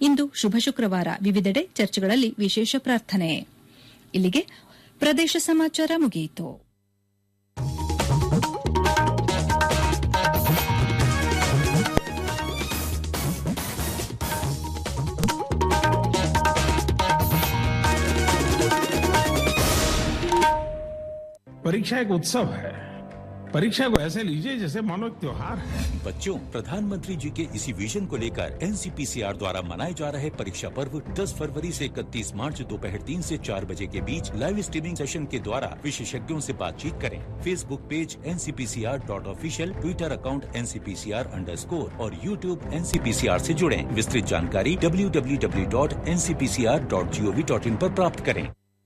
ಇಂದು ಶುಭ ಶುಕ್ರವಾರ ವಿವಿಧೆಡೆ ಚರ್ಚ್ಗಳಲ್ಲಿ ವಿಶೇಷ ಪ್ರಾರ್ಥನೆ ಇಲ್ಲಿಗೆ ಪ್ರದೇಶ ಸಮಾಚಾರ ಮುಗಿಯಿತು परीक्षा एक उत्सव है परीक्षा को ऐसे लीजिए जैसे मानो एक त्योहार है बच्चों प्रधानमंत्री जी के इसी विजन को लेकर एनसीपीसीआर द्वारा मनाए जा रहे परीक्षा पर्व 10 फरवरी से 31 मार्च दोपहर तीन से चार बजे के बीच लाइव स्ट्रीमिंग सेशन के द्वारा विशेषज्ञों से बातचीत करें Facebook page NCPCR dot official Twitter account NCPCR under और यूट्यूब एनसीपीसीआर से जुड़ें विस्तृत जानकारी W W W dot NCPCR dot G O V dot in पर प्राप्त करें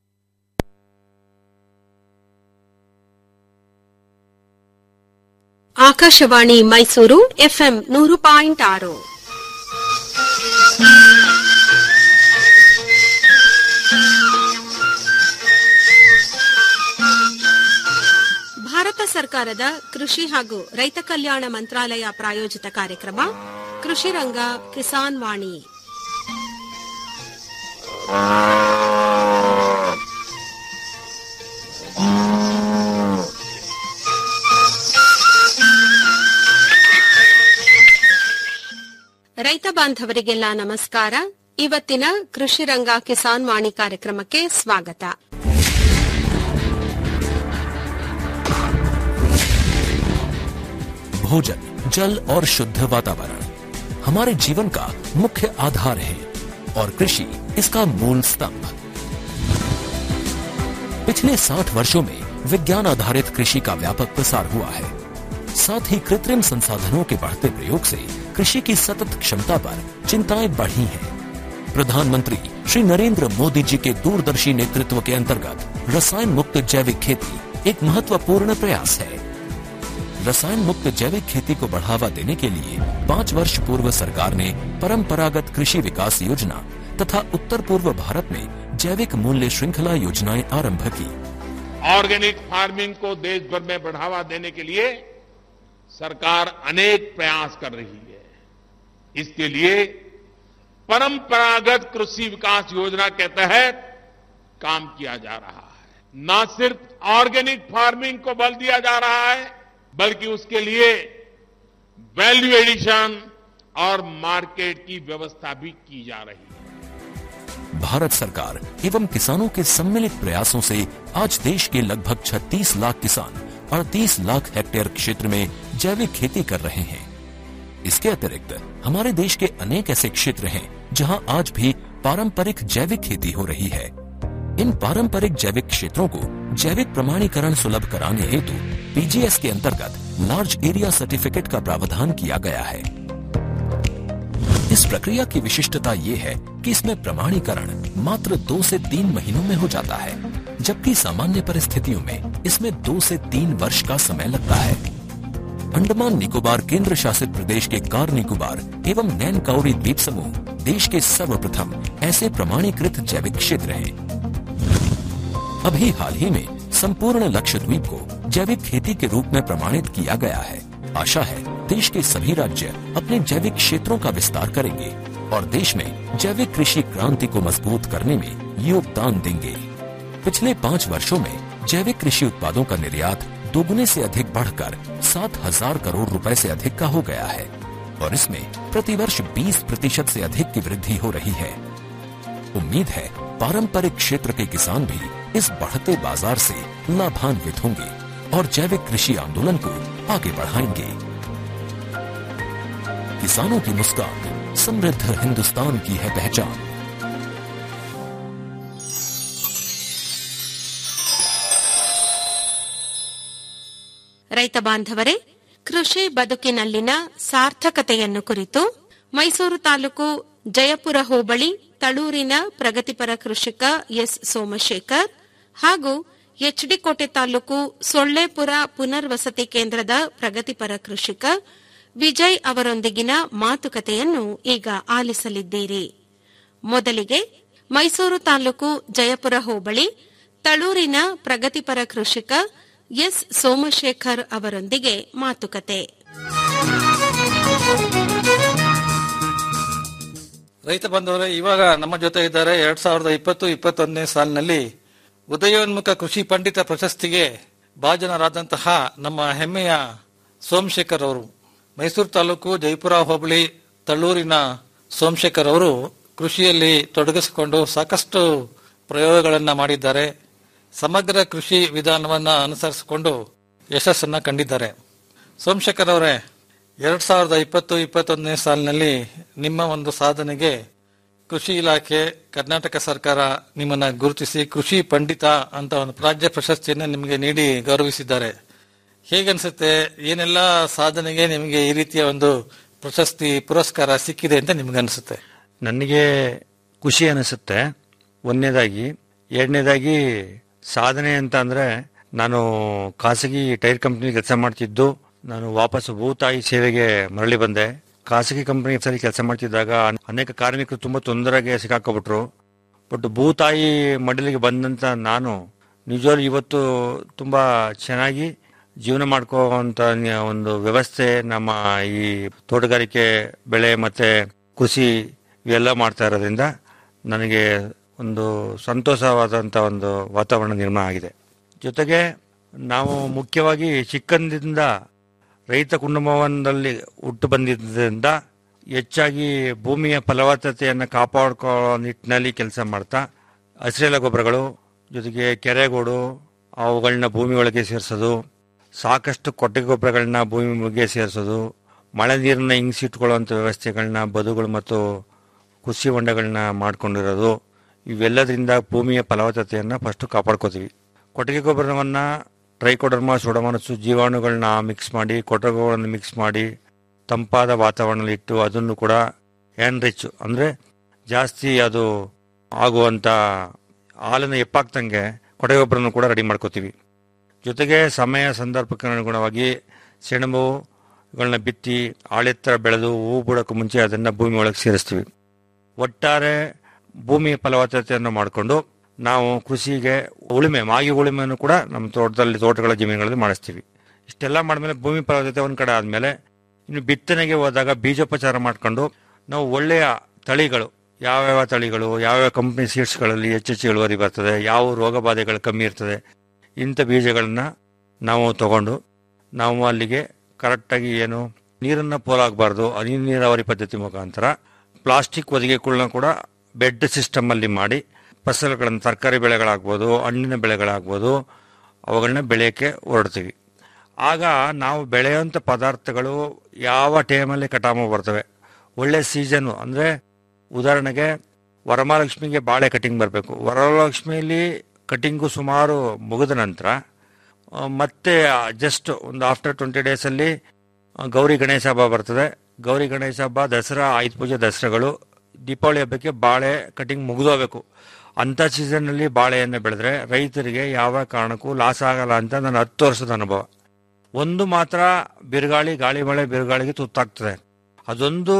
ಆಕಾಶವಾಣಿ ಮೈಸೂರು ಎಫ್ಎಂ ನೂರು ಪಾಯಿಂಟ್ ಆರು ಭಾರತ ಸರ್ಕಾರದ ಕೃಷಿ ಹಾಗೂ ರೈತ ಕಲ್ಯಾಣ ಮಂತ್ರಾಲಯ ಪ್ರಾಯೋಜಿತ ಕಾರ್ಯಕ್ರಮ ಕೃಷಿ ರಂಗ ಕಿಸಾನ್ ವಾಣಿ ರೈತ ಬಾಂಧವರಿಗೆಲ್ಲ ನಮಸ್ಕಾರ ಇವತ್ತಿನ ಕೃಷಿ ರಂಗ ಕಿಸಾನ್ ವಾಣಿ ಕಾರ್ಯಕ್ರಮಕ್ಕೆ ಸ್ವಾಗತ भोजन जल और शुद्ध वातावरण हमारे जीवन का मुख्य आधार है और कृषि इसका मूल स्तंभ पिछले 60 वर्षों में विज्ञान आधारित कृषि का व्यापक प्रसार हुआ है साथ ही कृत्रिम संसाधनों के बढ़ते प्रयोग से कृषि की सतत क्षमता पर चिंताएं बढ़ी हैं। प्रधानमंत्री श्री नरेंद्र मोदी जी के दूरदर्शी नेतृत्व के अंतर्गत रसायन मुक्त जैविक खेती एक महत्वपूर्ण प्रयास है रसायन मुक्त जैविक खेती को बढ़ावा देने के लिए पाँच वर्ष पूर्व सरकार ने परंपरागत कृषि विकास योजना तथा उत्तर पूर्व भारत में जैविक मूल्य श्रृंखला योजनाएं आरंभ की ऑर्गेनिक फार्मिंग को देश भर में बढ़ावा देने के लिए सरकार अनेक प्रयास कर रही है इसके लिए परंपरागत कृषि विकास योजना के तहत काम किया जा रहा है न सिर्फ ऑर्गेनिक फार्मिंग को बल दिया जा रहा है बल्कि उसके लिए वैल्यू एडिशन और मार्केट की व्यवस्था भी की जा रही है भारत सरकार एवं किसानों के सम्मिलित प्रयासों से आज देश के लगभग 36 लाख किसान 38 लाख हेक्टेयर क्षेत्र में जैविक खेती कर रहे हैं इसके अतिरिक्त हमारे देश के अनेक ऐसे क्षेत्र हैं जहां आज भी पारंपरिक जैविक खेती हो रही है इन पारंपरिक जैविक क्षेत्रों को जैविक प्रमाणीकरण सुलभ कराने हेतु पीजीएस के अंतर्गत लार्ज एरिया सर्टिफिकेट का प्रावधान किया गया है इस प्रक्रिया की विशिष्टता ये है कि इसमें प्रमाणीकरण मात्र दो से तीन महीनों में हो जाता है जबकि सामान्य परिस्थितियों में इसमें दो से तीन वर्ष का समय लगता है अंडमान निकोबार केंद्र शासित प्रदेश के कार निकोबार एवं नैन काउरी द्वीप समूह देश के सर्वप्रथम ऐसे प्रमाणीकृत जैविक क्षेत्र हैं अभी हाल ही में संपूर्ण लक्षद्वीप को जैविक खेती के रूप में प्रमाणित किया गया है आशा है देश के सभी राज्य अपने जैविक क्षेत्रों का विस्तार करेंगे और देश में जैविक कृषि क्रांति को मजबूत करने में योगदान देंगे पिछले पाँच वर्षों में जैविक कृषि उत्पादों का निर्यात दोगुने से अधिक बढ़कर सात हजार करोड़ रुपए से अधिक का हो गया है और इसमें प्रतिवर्ष 20 प्रतिशत से अधिक की वृद्धि हो रही है उम्मीद है पारंपरिक क्षेत्र के किसान भी इस बढ़ते बाजार से लाभान्वित होंगे और जैविक कृषि आंदोलन को आगे बढ़ाएंगे किसानों की मुस्कान समृद्ध हिंदुस्तान की है पहचान ರೈತ ಬಾಂಧವರೇ ಕೃಷಿ ಬದುಕಿನಲ್ಲಿನ ಸಾರ್ಥಕತೆಯನ್ನು ಕುರಿತು ಮೈಸೂರು ತಾಲೂಕು ಜಯಪುರ ಹೋಬಳಿ ತಳೂರಿನ ಪ್ರಗತಿಪರ ಕೃಷಿಕ ಎಸ್ ಸೋಮಶೇಖರ್ ಹಾಗೂ ಎಚ್ಡಿಕೋಟೆ ತಾಲೂಕು ಸೊಳ್ಳೆಪುರ ಪುನರ್ವಸತಿ ಕೇಂದ್ರದ ಪ್ರಗತಿಪರ ಕೃಷಿಕ ವಿಜಯ್ ಅವರೊಂದಿಗಿನ ಮಾತುಕತೆಯನ್ನು ಈಗ ಆಲಿಸಲಿದ್ದೀರಿ ಮೊದಲಿಗೆ ಮೈಸೂರು ತಾಲೂಕು ಜಯಪುರ ಹೋಬಳಿ ತಳೂರಿನ ಪ್ರಗತಿಪರ ಕೃಷಿಕ ಎಸ್ ಸೋಮಶೇಖರ್ ಅವರೊಂದಿಗೆ ಮಾತುಕತೆ ರೈತ ಬಂಧುವರೇ ಇವಾಗ ನಮ್ಮ ಜೊತೆ ಇದ್ದಾರೆ ಎರಡ್ ಸಾವಿರದ ಇಪ್ಪತ್ತು ಇಪ್ಪತ್ತೊಂದನೇ ಸಾಲಿನಲ್ಲಿ ಉದಯೋನ್ಮುಖ ಕೃಷಿ ಪಂಡಿತ ಪ್ರಶಸ್ತಿಗೆ ಭಾಜನರಾದಂತಹ ನಮ್ಮ ಹೆಮ್ಮೆಯ ಸೋಮಶೇಖರ್ ಅವರು ಮೈಸೂರು ತಾಲೂಕು ಜೈಪುರ ಹೋಬಳಿ ತಳ್ಳೂರಿನ ಸೋಮಶೇಖರ್ ಅವರು ಕೃಷಿಯಲ್ಲಿ ತೊಡಗಿಸಿಕೊಂಡು ಸಾಕಷ್ಟು ಪ್ರಯೋಗಗಳನ್ನ ಮಾಡಿದ್ದಾರೆ ಸಮಗ್ರ ಕೃಷಿ ವಿಧಾನವನ್ನ ಅನುಸರಿಸಿಕೊಂಡು ಯಶಸ್ಸನ್ನ ಕಂಡಿದ್ದಾರೆ ಸೋಮಶೇಖರ್ ಅವರೇ ಎರಡ್ ಸಾವಿರದ ಇಪ್ಪತ್ತು ಇಪ್ಪತ್ತೊಂದನೇ ಸಾಲಿನಲ್ಲಿ ನಿಮ್ಮ ಒಂದು ಸಾಧನೆಗೆ ಕೃಷಿ ಇಲಾಖೆ ಕರ್ನಾಟಕ ಸರ್ಕಾರ ನಿಮ್ಮನ್ನ ಗುರುತಿಸಿ ಕೃಷಿ ಪಂಡಿತ ಅಂತ ಒಂದು ರಾಜ್ಯ ಪ್ರಶಸ್ತಿಯನ್ನು ನಿಮಗೆ ನೀಡಿ ಗೌರವಿಸಿದ್ದಾರೆ ಹೇಗನ್ಸುತ್ತೆ ಏನೆಲ್ಲ ಸಾಧನೆಗೆ ನಿಮಗೆ ಈ ರೀತಿಯ ಒಂದು ಪ್ರಶಸ್ತಿ ಪುರಸ್ಕಾರ ಸಿಕ್ಕಿದೆ ಅಂತ ನಿಮ್ಗೆ ಅನಿಸುತ್ತೆ ನನಗೆ ಖುಷಿ ಅನಿಸುತ್ತೆ ಒಂದನೇದಾಗಿ ಎರಡನೇದಾಗಿ ಸಾಧನೆ ಅಂತ ಅಂದ್ರೆ ನಾನು ಖಾಸಗಿ ಟೈರ್ ಕಂಪ್ನಿ ಕೆಲಸ ಮಾಡ್ತಿದ್ದು ನಾನು ವಾಪಸ್ ಭೂತಾಯಿ ಸೇವೆಗೆ ಮರಳಿ ಬಂದೆ ಖಾಸಗಿ ಕಂಪನಿ ಸರಿ ಕೆಲಸ ಮಾಡ್ತಿದ್ದಾಗ ಅನೇಕ ಕಾರ್ಮಿಕರು ತುಂಬಾ ತೊಂದರೆಗೆ ಸಿಕ್ಕಾಕೊಬಿಟ್ರು ಬಟ್ ಭೂತಾಯಿ ಮಡಲಿಗೆ ಬಂದಂತ ನಾನು ನಿಜವಾಗ್ಲೂ ಇವತ್ತು ತುಂಬಾ ಚೆನ್ನಾಗಿ ಜೀವನ ಮಾಡ್ಕೋವಂತ ಒಂದು ವ್ಯವಸ್ಥೆ ನಮ್ಮ ಈ ತೋಟಗಾರಿಕೆ ಬೆಳೆ ಮತ್ತೆ ಕೃಷಿ ಇವೆಲ್ಲ ಮಾಡ್ತಾ ಇರೋದ್ರಿಂದ ನನಗೆ ಒಂದು ಸಂತೋಷವಾದಂತ ಒಂದು ವಾತಾವರಣ ನಿರ್ಮಾಣ ಆಗಿದೆ ಜೊತೆಗೆ ನಾವು ಮುಖ್ಯವಾಗಿ ಚಿಕ್ಕಂದಿಂದ ರೈತ ಕುಟುಂಬವೊಂದಲ್ಲಿ ಹುಟ್ಟು ಬಂದಿದ್ದರಿಂದ ಹೆಚ್ಚಾಗಿ ಭೂಮಿಯ ಫಲವತ್ತತೆಯನ್ನು ಕಾಪಾಡ್ಕೊಳ್ಳೋ ನಿಟ್ಟಿನಲ್ಲಿ ಕೆಲಸ ಮಾಡ್ತಾ ಹಸಿರೆಲೆ ಗೊಬ್ಬರಗಳು ಜೊತೆಗೆ ಕೆರೆಗೋಡು ಅವುಗಳನ್ನ ಭೂಮಿ ಒಳಗೆ ಸೇರಿಸೋದು ಸಾಕಷ್ಟು ಕೊಟ್ಟಿಗೆ ಗೊಬ್ಬರಗಳನ್ನ ಭೂಮಿ ಮುಗ್ಗೆ ಸೇರಿಸೋದು ಮಳೆ ನೀರನ್ನ ಹಿಂಗಿಸಿಟ್ಕೊಳ್ಳುವಂಥ ವ್ಯವಸ್ಥೆಗಳನ್ನ ಬದುಗಳು ಮತ್ತು ಕೃಷಿ ಹೊಂಡಗಳನ್ನ ಮಾಡ್ಕೊಂಡಿರೋದು ಇವೆಲ್ಲದರಿಂದ ಭೂಮಿಯ ಫಲವತ್ತತೆಯನ್ನು ಫಸ್ಟ್ ಕಾಪಾಡ್ಕೋತೀವಿ ಕೊಟ್ಟಿಗೆ ಗೊಬ್ಬರವನ್ನ ಟ್ರೈಕೋಡರ್ಮಾ ಸುಡಮನಸ್ಸು ಜೀವಾಣುಗಳನ್ನ ಮಿಕ್ಸ್ ಮಾಡಿ ಕೊಟ್ಟಿಗೆಗಳನ್ನು ಮಿಕ್ಸ್ ಮಾಡಿ ತಂಪಾದ ವಾತಾವರಣದಲ್ಲಿ ಇಟ್ಟು ಅದನ್ನು ಕೂಡ ರಿಚ್ ಅಂದರೆ ಜಾಸ್ತಿ ಅದು ಆಗುವಂಥ ಹಾಲನ್ನು ಎಪ್ಪಾಕ್ತಂಗೆ ಕೊಟ್ಟಿಗೆ ಗೊಬ್ಬರನ್ನು ಕೂಡ ರೆಡಿ ಮಾಡ್ಕೋತೀವಿ ಜೊತೆಗೆ ಸಮಯ ಸಂದರ್ಭಕ್ಕೆ ಅನುಗುಣವಾಗಿ ಸೆಣಬುಗಳನ್ನ ಬಿತ್ತಿ ಆಳೆತ್ತರ ಬೆಳೆದು ಹೂ ಬಿಡೋಕೆ ಮುಂಚೆ ಅದನ್ನು ಭೂಮಿ ಒಳಗೆ ಸೇರಿಸ್ತೀವಿ ಒಟ್ಟಾರೆ ಭೂಮಿಯ ಫಲವತ್ತತೆಯನ್ನು ಮಾಡಿಕೊಂಡು ನಾವು ಕೃಷಿಗೆ ಉಳುಮೆ ಮಾಗಿ ಉಳುಮೆಯನ್ನು ಕೂಡ ನಮ್ಮ ತೋಟದಲ್ಲಿ ತೋಟಗಳ ಜಮೀನುಗಳಲ್ಲಿ ಮಾಡಿಸ್ತೀವಿ ಇಷ್ಟೆಲ್ಲ ಮಾಡಿದ್ಮೇಲೆ ಭೂಮಿ ಫಲವತ್ತತೆ ಒಂದು ಕಡೆ ಆದಮೇಲೆ ಇನ್ನು ಬಿತ್ತನೆಗೆ ಹೋದಾಗ ಬೀಜೋಪಚಾರ ಮಾಡಿಕೊಂಡು ನಾವು ಒಳ್ಳೆಯ ತಳಿಗಳು ಯಾವ್ಯಾವ ತಳಿಗಳು ಯಾವ್ಯಾವ ಕಂಪ್ನಿ ಸೀಡ್ಸ್ಗಳಲ್ಲಿ ಹೆಚ್ಚೆಚ್ಚು ಇಳುವರಿ ಬರ್ತದೆ ಯಾವ ರೋಗ ಬಾಧೆಗಳು ಕಮ್ಮಿ ಇರ್ತದೆ ಇಂಥ ಬೀಜಗಳನ್ನ ನಾವು ತಗೊಂಡು ನಾವು ಅಲ್ಲಿಗೆ ಕರೆಕ್ಟಾಗಿ ಏನು ನೀರನ್ನು ಪೋಲಾಗಬಾರ್ದು ಹನಿ ನೀರಾವರಿ ಪದ್ಧತಿ ಮುಖಾಂತರ ಪ್ಲಾಸ್ಟಿಕ್ ಹೊದಿಗೆಗಳನ್ನ ಕೂಡ ಬೆಡ್ ಸಿಸ್ಟಮ್ ಅಲ್ಲಿ ಮಾಡಿ ಫಸಲುಗಳನ್ನು ತರಕಾರಿ ಬೆಳೆಗಳಾಗ್ಬೋದು ಹಣ್ಣಿನ ಬೆಳೆಗಳಾಗ್ಬೋದು ಅವುಗಳನ್ನ ಬೆಳೆಯೋಕ್ಕೆ ಹೊರಡ್ತೀವಿ ಆಗ ನಾವು ಬೆಳೆಯುವಂಥ ಪದಾರ್ಥಗಳು ಯಾವ ಟೈಮಲ್ಲಿ ಕಟಾವು ಬರ್ತವೆ ಒಳ್ಳೆ ಸೀಸನ್ ಅಂದರೆ ಉದಾಹರಣೆಗೆ ವರಮಹಾಲಕ್ಷ್ಮಿಗೆ ಬಾಳೆ ಕಟಿಂಗ್ ಬರಬೇಕು ವರಮಹಾಲಕ್ಷ್ಮಿಯಲ್ಲಿ ಕಟಿಂಗು ಸುಮಾರು ಮುಗಿದ ನಂತರ ಆ, ಮತ್ತೆ ಜಸ್ಟ್ ಒಂದು ಆಫ್ಟರ್ ಟ್ವೆಂಟಿ ಡೇಸಲ್ಲಿ ಗೌರಿ ಗಣೇಶ ಹಬ್ಬ ಬರ್ತದೆ ಗೌರಿ ಗಣೇಶ ಹಬ್ಬ ದಸರಾ ಆಯುಧ ಪೂಜೆ ದಸರಾಗಳು ದೀಪಾವಳಿ ಹಬ್ಬಕ್ಕೆ ಬಾಳೆ ಕಟಿಂಗ್ ಮುಗಿದೋಗ್ಬೇಕು ಅಂಥ ಸೀಸನ್ನಲ್ಲಿ ಬಾಳೆಯನ್ನು ಬೆಳೆದ್ರೆ ರೈತರಿಗೆ ಯಾವ ಕಾರಣಕ್ಕೂ ಲಾಸ್ ಆಗಲ್ಲ ಅಂತ ನನ್ನ ಹತ್ತು ವರ್ಷದ ಅನುಭವ ಒಂದು ಮಾತ್ರ ಬಿರುಗಾಳಿ ಗಾಳಿ ಮಳೆ ಬಿರುಗಾಳಿಗೆ ತುತ್ತಾಗ್ತದೆ ಅದೊಂದು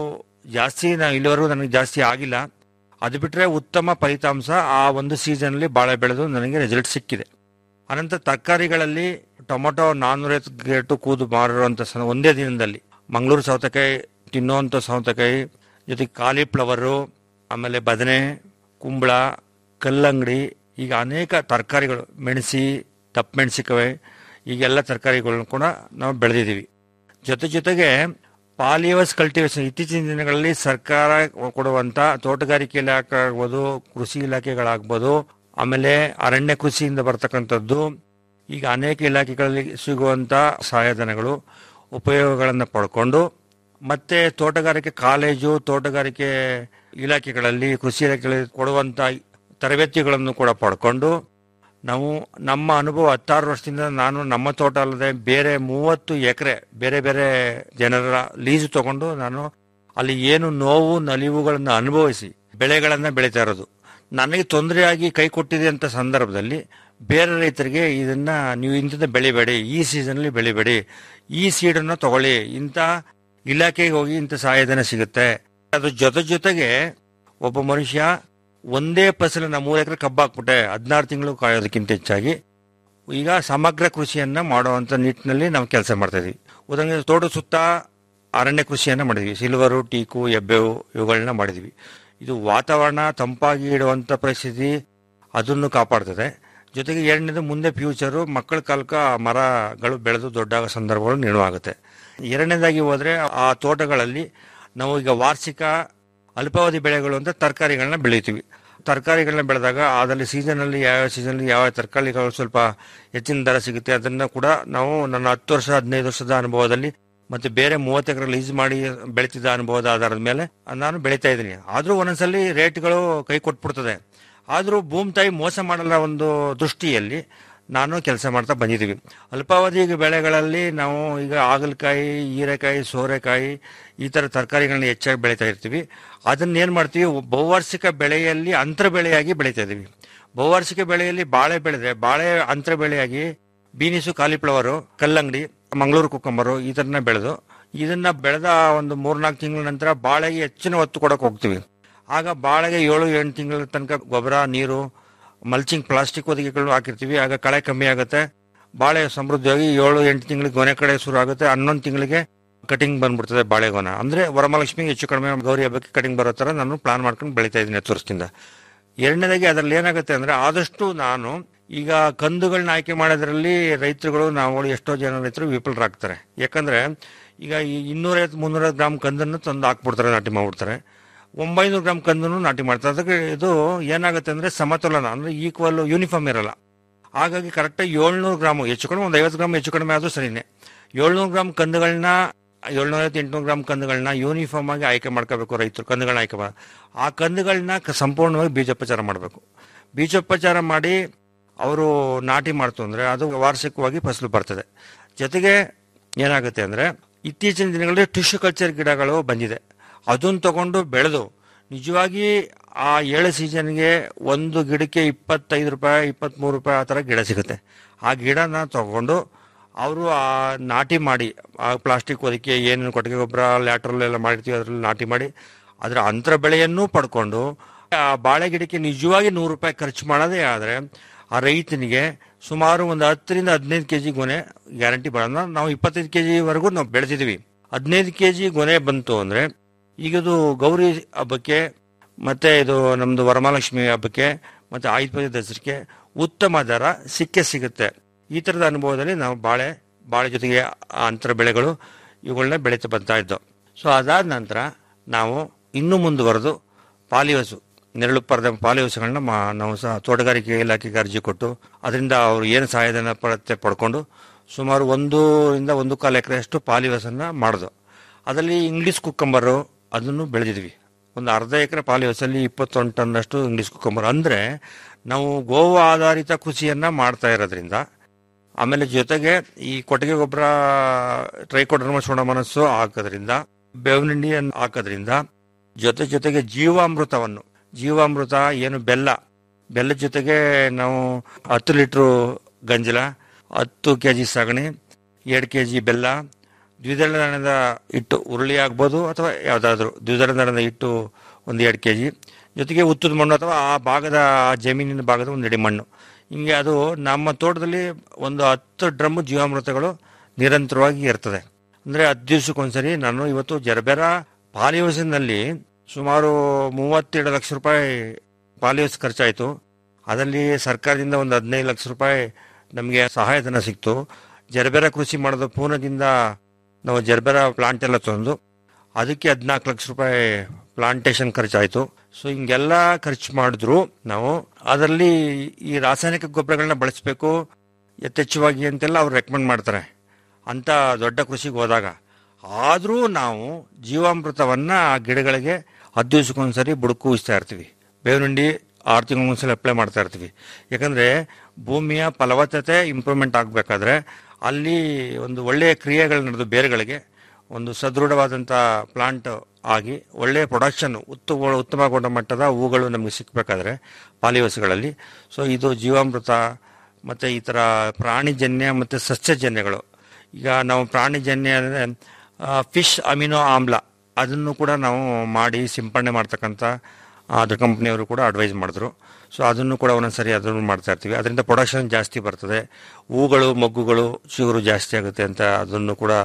ಜಾಸ್ತಿ ನಾ ಇಲ್ಲಿವರೆಗೂ ನನಗೆ ಜಾಸ್ತಿ ಆಗಿಲ್ಲ ಅದು ಬಿಟ್ಟರೆ ಉತ್ತಮ ಫಲಿತಾಂಶ ಆ ಒಂದು ಸೀಸನ್ನಲ್ಲಿ ಬಾಳೆ ಬೆಳೆದು ನನಗೆ ರಿಸಲ್ಟ್ ಸಿಕ್ಕಿದೆ ಅನಂತರ ತರಕಾರಿಗಳಲ್ಲಿ ಟೊಮೊಟೊ ನಾನ್ನೂರೈವತ್ತು ಗೇಟು ಕೂದು ಮಾರುವಂಥ ಸ ಒಂದೇ ದಿನದಲ್ಲಿ ಮಂಗಳೂರು ಸೌತೆಕಾಯಿ ತಿನ್ನುವಂಥ ಸೌತೆಕಾಯಿ ಜೊತೆಗೆ ಕಾಲಿಫ್ಲವರು ಆಮೇಲೆ ಬದನೆ ಕುಂಬಳ ಕಲ್ಲಂಗಡಿ ಈಗ ಅನೇಕ ತರಕಾರಿಗಳು ಮೆಣಸಿ ದಪ್ಪ ಮೆಣಸಿಕಾಯಿ ಈಗೆಲ್ಲ ತರಕಾರಿಗಳನ್ನ ಕೂಡ ನಾವು ಬೆಳೆದಿದ್ದೀವಿ ಜೊತೆ ಜೊತೆಗೆ ಪಾಲಿಯವಸ್ ಕಲ್ಟಿವೇಶನ್ ಇತ್ತೀಚಿನ ದಿನಗಳಲ್ಲಿ ಸರ್ಕಾರ ಕೊಡುವಂತ ತೋಟಗಾರಿಕೆ ಇಲಾಖೆ ಆಗ್ಬೋದು ಕೃಷಿ ಇಲಾಖೆಗಳಾಗ್ಬೋದು ಆಮೇಲೆ ಅರಣ್ಯ ಕೃಷಿಯಿಂದ ಬರ್ತಕ್ಕಂಥದ್ದು ಈಗ ಅನೇಕ ಇಲಾಖೆಗಳಲ್ಲಿ ಸಿಗುವಂತ ಸಹಾಯಧನಗಳು ಉಪಯೋಗಗಳನ್ನು ಪಡ್ಕೊಂಡು ಮತ್ತೆ ತೋಟಗಾರಿಕೆ ಕಾಲೇಜು ತೋಟಗಾರಿಕೆ ಇಲಾಖೆಗಳಲ್ಲಿ ಕೃಷಿ ಇಲಾಖೆಗಳಲ್ಲಿ ಕೊಡುವಂತ ತರಬೇತಿಗಳನ್ನು ಕೂಡ ಪಡ್ಕೊಂಡು ನಾವು ನಮ್ಮ ಅನುಭವ ಹತ್ತಾರು ವರ್ಷದಿಂದ ನಾನು ನಮ್ಮ ತೋಟ ಅಲ್ಲದೆ ಬೇರೆ ಮೂವತ್ತು ಎಕರೆ ಬೇರೆ ಬೇರೆ ಜನರ ಲೀಸು ತಗೊಂಡು ನಾನು ಅಲ್ಲಿ ಏನು ನೋವು ನಲಿವುಗಳನ್ನು ಅನುಭವಿಸಿ ಬೆಳೆಗಳನ್ನ ಬೆಳೀತಾ ಇರೋದು ನನಗೆ ತೊಂದರೆಯಾಗಿ ಕೈ ಕೊಟ್ಟಿದೆ ಅಂತ ಸಂದರ್ಭದಲ್ಲಿ ಬೇರೆ ರೈತರಿಗೆ ಇದನ್ನ ನೀವು ಇಂಥದ್ದು ಬೆಳಿಬೇಡಿ ಈ ಸೀಸನ್ಲಿ ಬೆಳಿಬೇಡಿ ಈ ಸೀಡನ್ನು ತಗೊಳ್ಳಿ ಇಂಥ ಇಲಾಖೆಗೆ ಹೋಗಿ ಇಂಥ ಸಹಾಯಧನ ಸಿಗುತ್ತೆ ಅದ್ರ ಜೊತೆ ಜೊತೆಗೆ ಒಬ್ಬ ಮನುಷ್ಯ ಒಂದೇ ಫಸಲನ್ನ ಮೂರು ಎಕರೆ ಕಬ್ಬು ಹಾಕ್ಬಿಟ್ಟೆ ಹದಿನಾರು ತಿಂಗಳು ಕಾಯೋದಕ್ಕಿಂತ ಹೆಚ್ಚಾಗಿ ಈಗ ಸಮಗ್ರ ಕೃಷಿಯನ್ನ ಮಾಡುವಂತ ನಿಟ್ಟಿನಲ್ಲಿ ನಾವು ಕೆಲಸ ಮಾಡ್ತಾ ಇದೀವಿ ಉದಾಹರಣೆಗೆ ತೋಟದ ಸುತ್ತ ಅರಣ್ಯ ಕೃಷಿಯನ್ನ ಮಾಡಿದ್ವಿ ಸಿಲ್ವರು ಟೀಕು ಎಬ್ಬೆವು ಇವುಗಳನ್ನ ಮಾಡಿದ್ವಿ ಇದು ವಾತಾವರಣ ತಂಪಾಗಿ ಇಡುವಂತ ಪರಿಸ್ಥಿತಿ ಅದನ್ನು ಕಾಪಾಡ್ತದೆ ಜೊತೆಗೆ ಎರಡನೇದು ಮುಂದೆ ಫ್ಯೂಚರು ಮಕ್ಕಳ ಕಾಲಕ್ಕೆ ಆ ಮರಗಳು ಬೆಳೆದು ದೊಡ್ಡಾಗೋ ಸಂದರ್ಭಗಳು ನಿರ್ಣವಾಗುತ್ತೆ ಎರಡನೇದಾಗಿ ಹೋದ್ರೆ ಆ ತೋಟಗಳಲ್ಲಿ ನಾವು ಈಗ ವಾರ್ಷಿಕ ಅಲ್ಪಾವಧಿ ಬೆಳೆಗಳು ಅಂತ ತರಕಾರಿಗಳನ್ನ ಬೆಳಿತೀವಿ ತರಕಾರಿಗಳನ್ನ ಬೆಳೆದಾಗ ಅದರಲ್ಲಿ ಸೀಸನಲ್ಲಿ ಯಾವ ಸೀಸನಲ್ಲಿ ಯಾವ ತರಕಾರಿಗಳು ಸ್ವಲ್ಪ ಹೆಚ್ಚಿನ ದರ ಸಿಗುತ್ತೆ ಅದನ್ನ ಕೂಡ ನಾವು ನನ್ನ ಹತ್ತು ವರ್ಷ ಹದಿನೈದು ವರ್ಷದ ಅನುಭವದಲ್ಲಿ ಮತ್ತೆ ಬೇರೆ ಮೂವತ್ತು ಎಕರೆ ಲೀಸ್ ಮಾಡಿ ಬೆಳೀತಿದ್ದ ಅನುಭವದ ಆಧಾರದ ಮೇಲೆ ನಾನು ಬೆಳೀತಾ ಇದ್ದೀನಿ ಆದ್ರೂ ಒಂದೊಂದ್ಸಲಿ ರೇಟ್ಗಳು ಕೈ ಕೊಟ್ಬಿಡ್ತದೆ ಆದ್ರೂ ಭೂಮಿ ತಾಯಿ ಮೋಸ ಮಾಡಲ್ಲ ಒಂದು ದೃಷ್ಟಿಯಲ್ಲಿ ನಾನು ಕೆಲಸ ಮಾಡ್ತಾ ಬಂದಿದ್ದೀವಿ ಅಲ್ಪಾವಧಿ ಬೆಳೆಗಳಲ್ಲಿ ನಾವು ಈಗ ಹಾಗಲಕಾಯಿ ಹೀರೆಕಾಯಿ ಸೋರೆಕಾಯಿ ಈ ಥರ ತರಕಾರಿಗಳನ್ನ ಹೆಚ್ಚಾಗಿ ಬೆಳೀತಾ ಇರ್ತೀವಿ ಅದನ್ನ ಏನು ಮಾಡ್ತೀವಿ ಬಹುವಾರ್ಷಿಕ ಬೆಳೆಯಲ್ಲಿ ಅಂತರ ಬೆಳೆಯಾಗಿ ಬೆಳೀತಾ ಇದೀವಿ ಬಹುವಾರ್ಷಿಕ ಬೆಳೆಯಲ್ಲಿ ಬಾಳೆ ಬೆಳೆದ್ರೆ ಬಾಳೆ ಅಂತರ ಬೆಳೆಯಾಗಿ ಬೀನಿಸು ಕಾಲಿಫ್ಲವರು ಕಲ್ಲಂಗಡಿ ಮಂಗಳೂರು ಕುಕ್ಕಂಬರು ಈ ಥರನ ಬೆಳೆದು ಇದನ್ನ ಬೆಳೆದ ಒಂದು ಮೂರ್ನಾಲ್ಕು ತಿಂಗಳ ನಂತರ ಬಾಳೆಗೆ ಹೆಚ್ಚಿನ ಒತ್ತು ಕೊಡಕ್ಕೆ ಹೋಗ್ತೀವಿ ಆಗ ಬಾಳೆಗೆ ಏಳು ಎಂಟು ತಿಂಗಳ ತನಕ ಗೊಬ್ಬರ ನೀರು ಮಲ್ಚಿಂಗ್ ಪ್ಲಾಸ್ಟಿಕ್ ಹೊದಿಕೆಗಳು ಹಾಕಿರ್ತೀವಿ ಆಗ ಕಳೆ ಕಮ್ಮಿ ಆಗುತ್ತೆ ಬಾಳೆ ಸಮೃದ್ಧವಾಗಿ ಏಳು ಎಂಟು ತಿಂಗಳಿಗೆ ಗೊನೆ ಕಡೆ ಶುರು ಆಗುತ್ತೆ ಹನ್ನೊಂದು ತಿಂಗಳಿಗೆ ಕಟಿಂಗ್ ಬಂದ್ಬಿಡ್ತದೆ ಬಾಳೆಗೊನ ಅಂದ್ರೆ ವರಮಹಾಲಕ್ಷ್ಮಿಗೆ ಹೆಚ್ಚು ಕಡಿಮೆ ಗೌರಿ ಹಬ್ಬಕ್ಕೆ ಕಟಿಂಗ್ ಬರೋ ತರ ನಾನು ಪ್ಲಾನ್ ಮಾಡ್ಕೊಂಡು ಬೆಳೀತಾ ಇದ್ದೀನಿ ಹತ್ತು ವರ್ಷದಿಂದ ಎರಡನೇದಾಗಿ ಅದರಲ್ಲಿ ಏನಾಗುತ್ತೆ ಅಂದ್ರೆ ಆದಷ್ಟು ನಾನು ಈಗ ಕಂದುಗಳನ್ನ ಆಯ್ಕೆ ಮಾಡೋದ್ರಲ್ಲಿ ರೈತರುಗಳು ನಾವು ಎಷ್ಟೋ ಜನ ರೈತರು ವಿಫಲರಾಗ್ತಾರೆ ಯಾಕಂದ್ರೆ ಈಗ ಈ ಇನ್ನೂರೈವತ್ತು ಮುನ್ನೂರ ಗ್ರಾಮ್ ಕಂದನ್ನು ತಂದು ಹಾಕ್ಬಿಡ್ತಾರೆ ನಾಟಿ ಮಾಡ್ಬಿಡ್ತಾರೆ ಒಂಬೈನೂರು ಗ್ರಾಮ್ ಕಂದನ್ನು ನಾಟಿ ಮಾಡ್ತಾರೆ ಅದಕ್ಕೆ ಇದು ಏನಾಗುತ್ತೆ ಅಂದ್ರೆ ಸಮತೋಲನ ಅಂದ್ರೆ ಈಕ್ವಲ್ ಯೂನಿಫಾರ್ಮ್ ಇರಲ್ಲ ಹಾಗಾಗಿ ಕರೆಕ್ಟಾಗಿ ಏಳ್ನೂರು ಗ್ರಾಮ್ ಹೆಚ್ಚು ಕಡಿಮೆ ಒಂದು ಐವತ್ತು ಗ್ರಾಮ್ ಹೆಚ್ಚು ಕಡಿಮೆ ಆದ್ರೂ ಸರಿನೇ ಏಳ್ನೂರು ಗ್ರಾಮ್ ಕಂದುಗಳನ್ನ ಏಳ್ನೂರೈವತ್ತು ಎಂಟುನೂರು ಗ್ರಾಮ್ ಕಂದುಗಳನ್ನ ಯೂನಿಫಾರ್ಮ್ ಆಗಿ ಆಯ್ಕೆ ಮಾಡ್ಕೋಬೇಕು ರೈತರು ಕಂದುಗಳನ್ನ ಆಯ್ಕೆ ಮಾಡಿ ಆ ಕಂದುಗಳನ್ನ ಕ- ಸಂಪೂರ್ಣವಾಗಿ ಬೀಜೋಪಚಾರ ಮಾಡಬೇಕು ಬೀಜೋಪಚಾರ ಮಾಡಿ ಅವರು ನಾಟಿ ಮಾಡ್ತು ಅಂದ್ರೆ ಅದು ವಾರ್ಷಿಕವಾಗಿ ಫಸಲು ಬರ್ತದೆ ಜೊತೆಗೆ ಏನಾಗುತ್ತೆ ಅಂದ್ರೆ ಇತ್ತೀಚಿನ ದಿನಗಳಲ್ಲಿ ಟಿಶ್ಯೂ ಕಲ್ಚರ್ ಗಿಡಗಳು ಬಂದಿದೆ ಅದನ್ನ ತಗೊಂಡು ಬೆಳೆದು ನಿಜವಾಗಿ ಆ ಏಳು ಸೀಸನ್ಗೆ ಒಂದು ಗಿಡಕ್ಕೆ ಇಪ್ಪತ್ತೈದು ರೂಪಾಯಿ ಇಪ್ಪತ್ತ್ಮೂರು ರೂಪಾಯಿ ಆ ಥರ ಗಿಡ ಸಿಗುತ್ತೆ ಆ ಗಿಡನ ತಗೊಂಡು ಅವರು ಆ ನಾಟಿ ಮಾಡಿ ಆ ಪ್ಲಾಸ್ಟಿಕ್ ಹೊದಿಕೆ ಏನು ಕೊಟ್ಟಿಗೆ ಗೊಬ್ಬರ ಲ್ಯಾಟ್ರಲ್ ಎಲ್ಲ ಮಾಡಿರ್ತೀವಿ ಅದರಲ್ಲಿ ನಾಟಿ ಮಾಡಿ ಅದರ ಅಂತರ ಬೆಳೆಯನ್ನೂ ಪಡ್ಕೊಂಡು ಆ ಬಾಳೆ ಗಿಡಕ್ಕೆ ನಿಜವಾಗಿ ನೂರು ರೂಪಾಯಿ ಖರ್ಚು ಮಾಡೋದೇ ಆದರೆ ಆ ರೈತನಿಗೆ ಸುಮಾರು ಒಂದು ಹತ್ತರಿಂದ ಹದಿನೈದು ಕೆ ಜಿ ಗೊನೆ ಗ್ಯಾರಂಟಿ ಬರೋಣ ನಾವು ಇಪ್ಪತ್ತೈದು ಕೆ ಜಿವರೆಗೂ ನಾವು ಬೆಳೆದಿದ್ದೀವಿ ಹದಿನೈದು ಕೆ ಜಿ ಗೊನೆ ಬಂತು ಅಂದರೆ ಈಗ ಇದು ಗೌರಿ ಹಬ್ಬಕ್ಕೆ ಮತ್ತೆ ಇದು ನಮ್ದು ವರಮಹಾಲಕ್ಷ್ಮಿ ಹಬ್ಬಕ್ಕೆ ಮತ್ತೆ ಆಯುಧ ದಸರಕ್ಕೆ ಉತ್ತಮ ದರ ಸಿಕ್ಕೇ ಸಿಗುತ್ತೆ ಈ ಥರದ ಅನುಭವದಲ್ಲಿ ನಾವು ಬಾಳೆ ಬಾಳೆ ಜೊತೆಗೆ ಆ ಅಂತರ ಬೆಳೆಗಳು ಇವುಗಳನ್ನ ಬೆಳೀತಾ ಬರ್ತಾ ಇದ್ದೋ ಸೊ ಅದಾದ ನಂತರ ನಾವು ಇನ್ನೂ ಮುಂದುವರೆದು ಪಾಲಿಹಸು ನೆರಳು ಪರದ ಪಾಲಿಹಸುಗಳನ್ನ ಮಾ ನಾವು ಸಹ ತೋಟಗಾರಿಕೆ ಇಲಾಖೆಗೆ ಅರ್ಜಿ ಕೊಟ್ಟು ಅದರಿಂದ ಅವರು ಏನು ಸಹಾಯಧನ ಪಡತ್ತೆ ಪಡ್ಕೊಂಡು ಸುಮಾರು ಒಂದೂರಿಂದ ಒಂದು ಕಾಲು ಎಕರೆಯಷ್ಟು ಪಾಲಿಹಸನ್ನ ಮಾಡಿದ್ರು ಅದರಲ್ಲಿ ಇಂಗ್ಲಿಷ್ ಕುಕ್ಕಂಬರು ಅದನ್ನು ಬೆಳೆದಿದ್ವಿ ಒಂದು ಅರ್ಧ ಎಕರೆ ಪಾಲಿಹೌಸಲ್ಲಿ ಇಪ್ಪತ್ತೊಂದು ಟನ್ನಷ್ಟು ಇಂಗ್ಲಿಷ್ ಕುಕ್ಕಂಬರ್ ಅಂದ್ರೆ ನಾವು ಗೋವು ಆಧಾರಿತ ಕೃಷಿಯನ್ನ ಮಾಡ್ತಾ ಇರೋದ್ರಿಂದ ಆಮೇಲೆ ಜೊತೆಗೆ ಈ ಕೊಟ್ಟಿಗೆ ಗೊಬ್ಬರ ಟ್ರೈಕೋಡರ್ಮ ಮನಸ್ಸು ಹಾಕೋದ್ರಿಂದ ಬೇವಿನಿಂಡಿಯನ್ನು ಹಾಕೋದ್ರಿಂದ ಜೊತೆ ಜೊತೆಗೆ ಜೀವಾಮೃತವನ್ನು ಜೀವಾಮೃತ ಏನು ಬೆಲ್ಲ ಬೆಲ್ಲದ ಜೊತೆಗೆ ನಾವು ಹತ್ತು ಲೀಟ್ರು ಗಂಜಲ ಹತ್ತು ಕೆ ಜಿ ಸಗಣಿ ಎರಡು ಕೆ ಜಿ ಬೆಲ್ಲ ದ್ವಿದಳ ಧಾನ್ಯದ ಹಿಟ್ಟು ಉರುಳಿ ಆಗ್ಬೋದು ಅಥವಾ ಯಾವುದಾದ್ರೂ ದ್ವಿದಳ ಧಾನ್ಯದ ಹಿಟ್ಟು ಒಂದು ಎರಡು ಕೆ ಜಿ ಜೊತೆಗೆ ಉತ್ತದ ಮಣ್ಣು ಅಥವಾ ಆ ಭಾಗದ ಆ ಜಮೀನಿನ ಭಾಗದ ಒಂದು ಇಡಿ ಮಣ್ಣು ಹಿಂಗೆ ಅದು ನಮ್ಮ ತೋಟದಲ್ಲಿ ಒಂದು ಹತ್ತು ಡ್ರಮ್ ಜೀವಾಮೃತಗಳು ನಿರಂತರವಾಗಿ ಇರ್ತದೆ ಅಂದರೆ ಹತ್ತು ದಿವಸಕ್ಕೊಂದ್ಸರಿ ನಾನು ಇವತ್ತು ಜರಬೆರ ಪಾಲಿಹೌಸಿನಲ್ಲಿ ಸುಮಾರು ಮೂವತ್ತೆರಡು ಲಕ್ಷ ರೂಪಾಯಿ ಪಾಲಿಹೌಸ್ ಖರ್ಚಾಯಿತು ಅದರಲ್ಲಿ ಸರ್ಕಾರದಿಂದ ಒಂದು ಹದಿನೈದು ಲಕ್ಷ ರೂಪಾಯಿ ನಮಗೆ ಸಹಾಯಧನ ಸಿಕ್ತು ಜರಬೆರ ಕೃಷಿ ಮಾಡೋದು ಪೂರ್ಣದಿಂದ ನಾವು ಜರ್ಬೆರ ಪ್ಲಾಂಟ್ ಎಲ್ಲ ತಂದು ಅದಕ್ಕೆ ಹದಿನಾಲ್ಕು ಲಕ್ಷ ರೂಪಾಯಿ ಪ್ಲಾಂಟೇಶನ್ ಖರ್ಚಾಯಿತು ಸೊ ಹಿಂಗೆಲ್ಲ ಖರ್ಚು ಮಾಡಿದ್ರು ನಾವು ಅದರಲ್ಲಿ ಈ ರಾಸಾಯನಿಕ ಗೊಬ್ಬರಗಳನ್ನ ಬಳಸಬೇಕು ಯಥೇಚ್ಛವಾಗಿ ಅಂತೆಲ್ಲ ಅವ್ರು ರೆಕಮೆಂಡ್ ಮಾಡ್ತಾರೆ ಅಂತ ದೊಡ್ಡ ಕೃಷಿಗೆ ಹೋದಾಗ ಆದರೂ ನಾವು ಜೀವಾಮೃತವನ್ನ ಆ ಗಿಡಗಳಿಗೆ ಹತ್ತು ದಿವಸಕ್ಕೊಂದ್ಸರಿ ಬುಡಕು ಉಯಿಸ್ತಾ ಇರ್ತೀವಿ ಬೇವಿನಿಂಡಿ ಆರು ತಿಂಗಳಿಗೊಂದ್ಸಲ ಅಪ್ಲೈ ಮಾಡ್ತಾ ಇರ್ತೀವಿ ಯಾಕಂದ್ರೆ ಭೂಮಿಯ ಫಲವತ್ತತೆ ಇಂಪ್ರೂವ್ಮೆಂಟ್ ಆಗಬೇಕಾದ್ರೆ ಅಲ್ಲಿ ಒಂದು ಒಳ್ಳೆಯ ಕ್ರಿಯೆಗಳು ನಡೆದು ಬೇರುಗಳಿಗೆ ಒಂದು ಸದೃಢವಾದಂಥ ಪ್ಲಾಂಟ್ ಆಗಿ ಒಳ್ಳೆಯ ಪ್ರೊಡಕ್ಷನ್ ಉತ್ತ ಉತ್ತಮ ಗುಣಮಟ್ಟದ ಹೂಗಳು ನಮಗೆ ಸಿಕ್ಕಬೇಕಾದ್ರೆ ಪಾಲಿಹೌಸ್ಗಳಲ್ಲಿ ಸೊ ಇದು ಜೀವಾಮೃತ ಮತ್ತು ಈ ಥರ ಪ್ರಾಣಿಜನ್ಯ ಮತ್ತು ಸಸ್ಯಜನ್ಯಗಳು ಈಗ ನಾವು ಪ್ರಾಣಿಜನ್ಯ ಅಂದರೆ ಫಿಶ್ ಅಮಿನೋ ಆಮ್ಲ ಅದನ್ನು ಕೂಡ ನಾವು ಮಾಡಿ ಸಿಂಪಡಣೆ ಮಾಡ್ತಕ್ಕಂಥ ಅದ್ರ ಕಂಪ್ನಿಯವರು ಕೂಡ ಅಡ್ವೈಸ್ ಮಾಡಿದ್ರು ಸೊ ಅದನ್ನು ಕೂಡ ಒಂದೊಂದ್ಸರಿ ಅದನ್ನು ಮಾಡ್ತಾ ಇರ್ತೀವಿ ಅದರಿಂದ ಪ್ರೊಡಕ್ಷನ್ ಜಾಸ್ತಿ ಬರ್ತದೆ ಹೂಗಳು ಮೊಗ್ಗುಗಳು ಚಿಗುರು ಜಾಸ್ತಿ ಆಗುತ್ತೆ ಅಂತ ಅದನ್ನು ಕೂಡ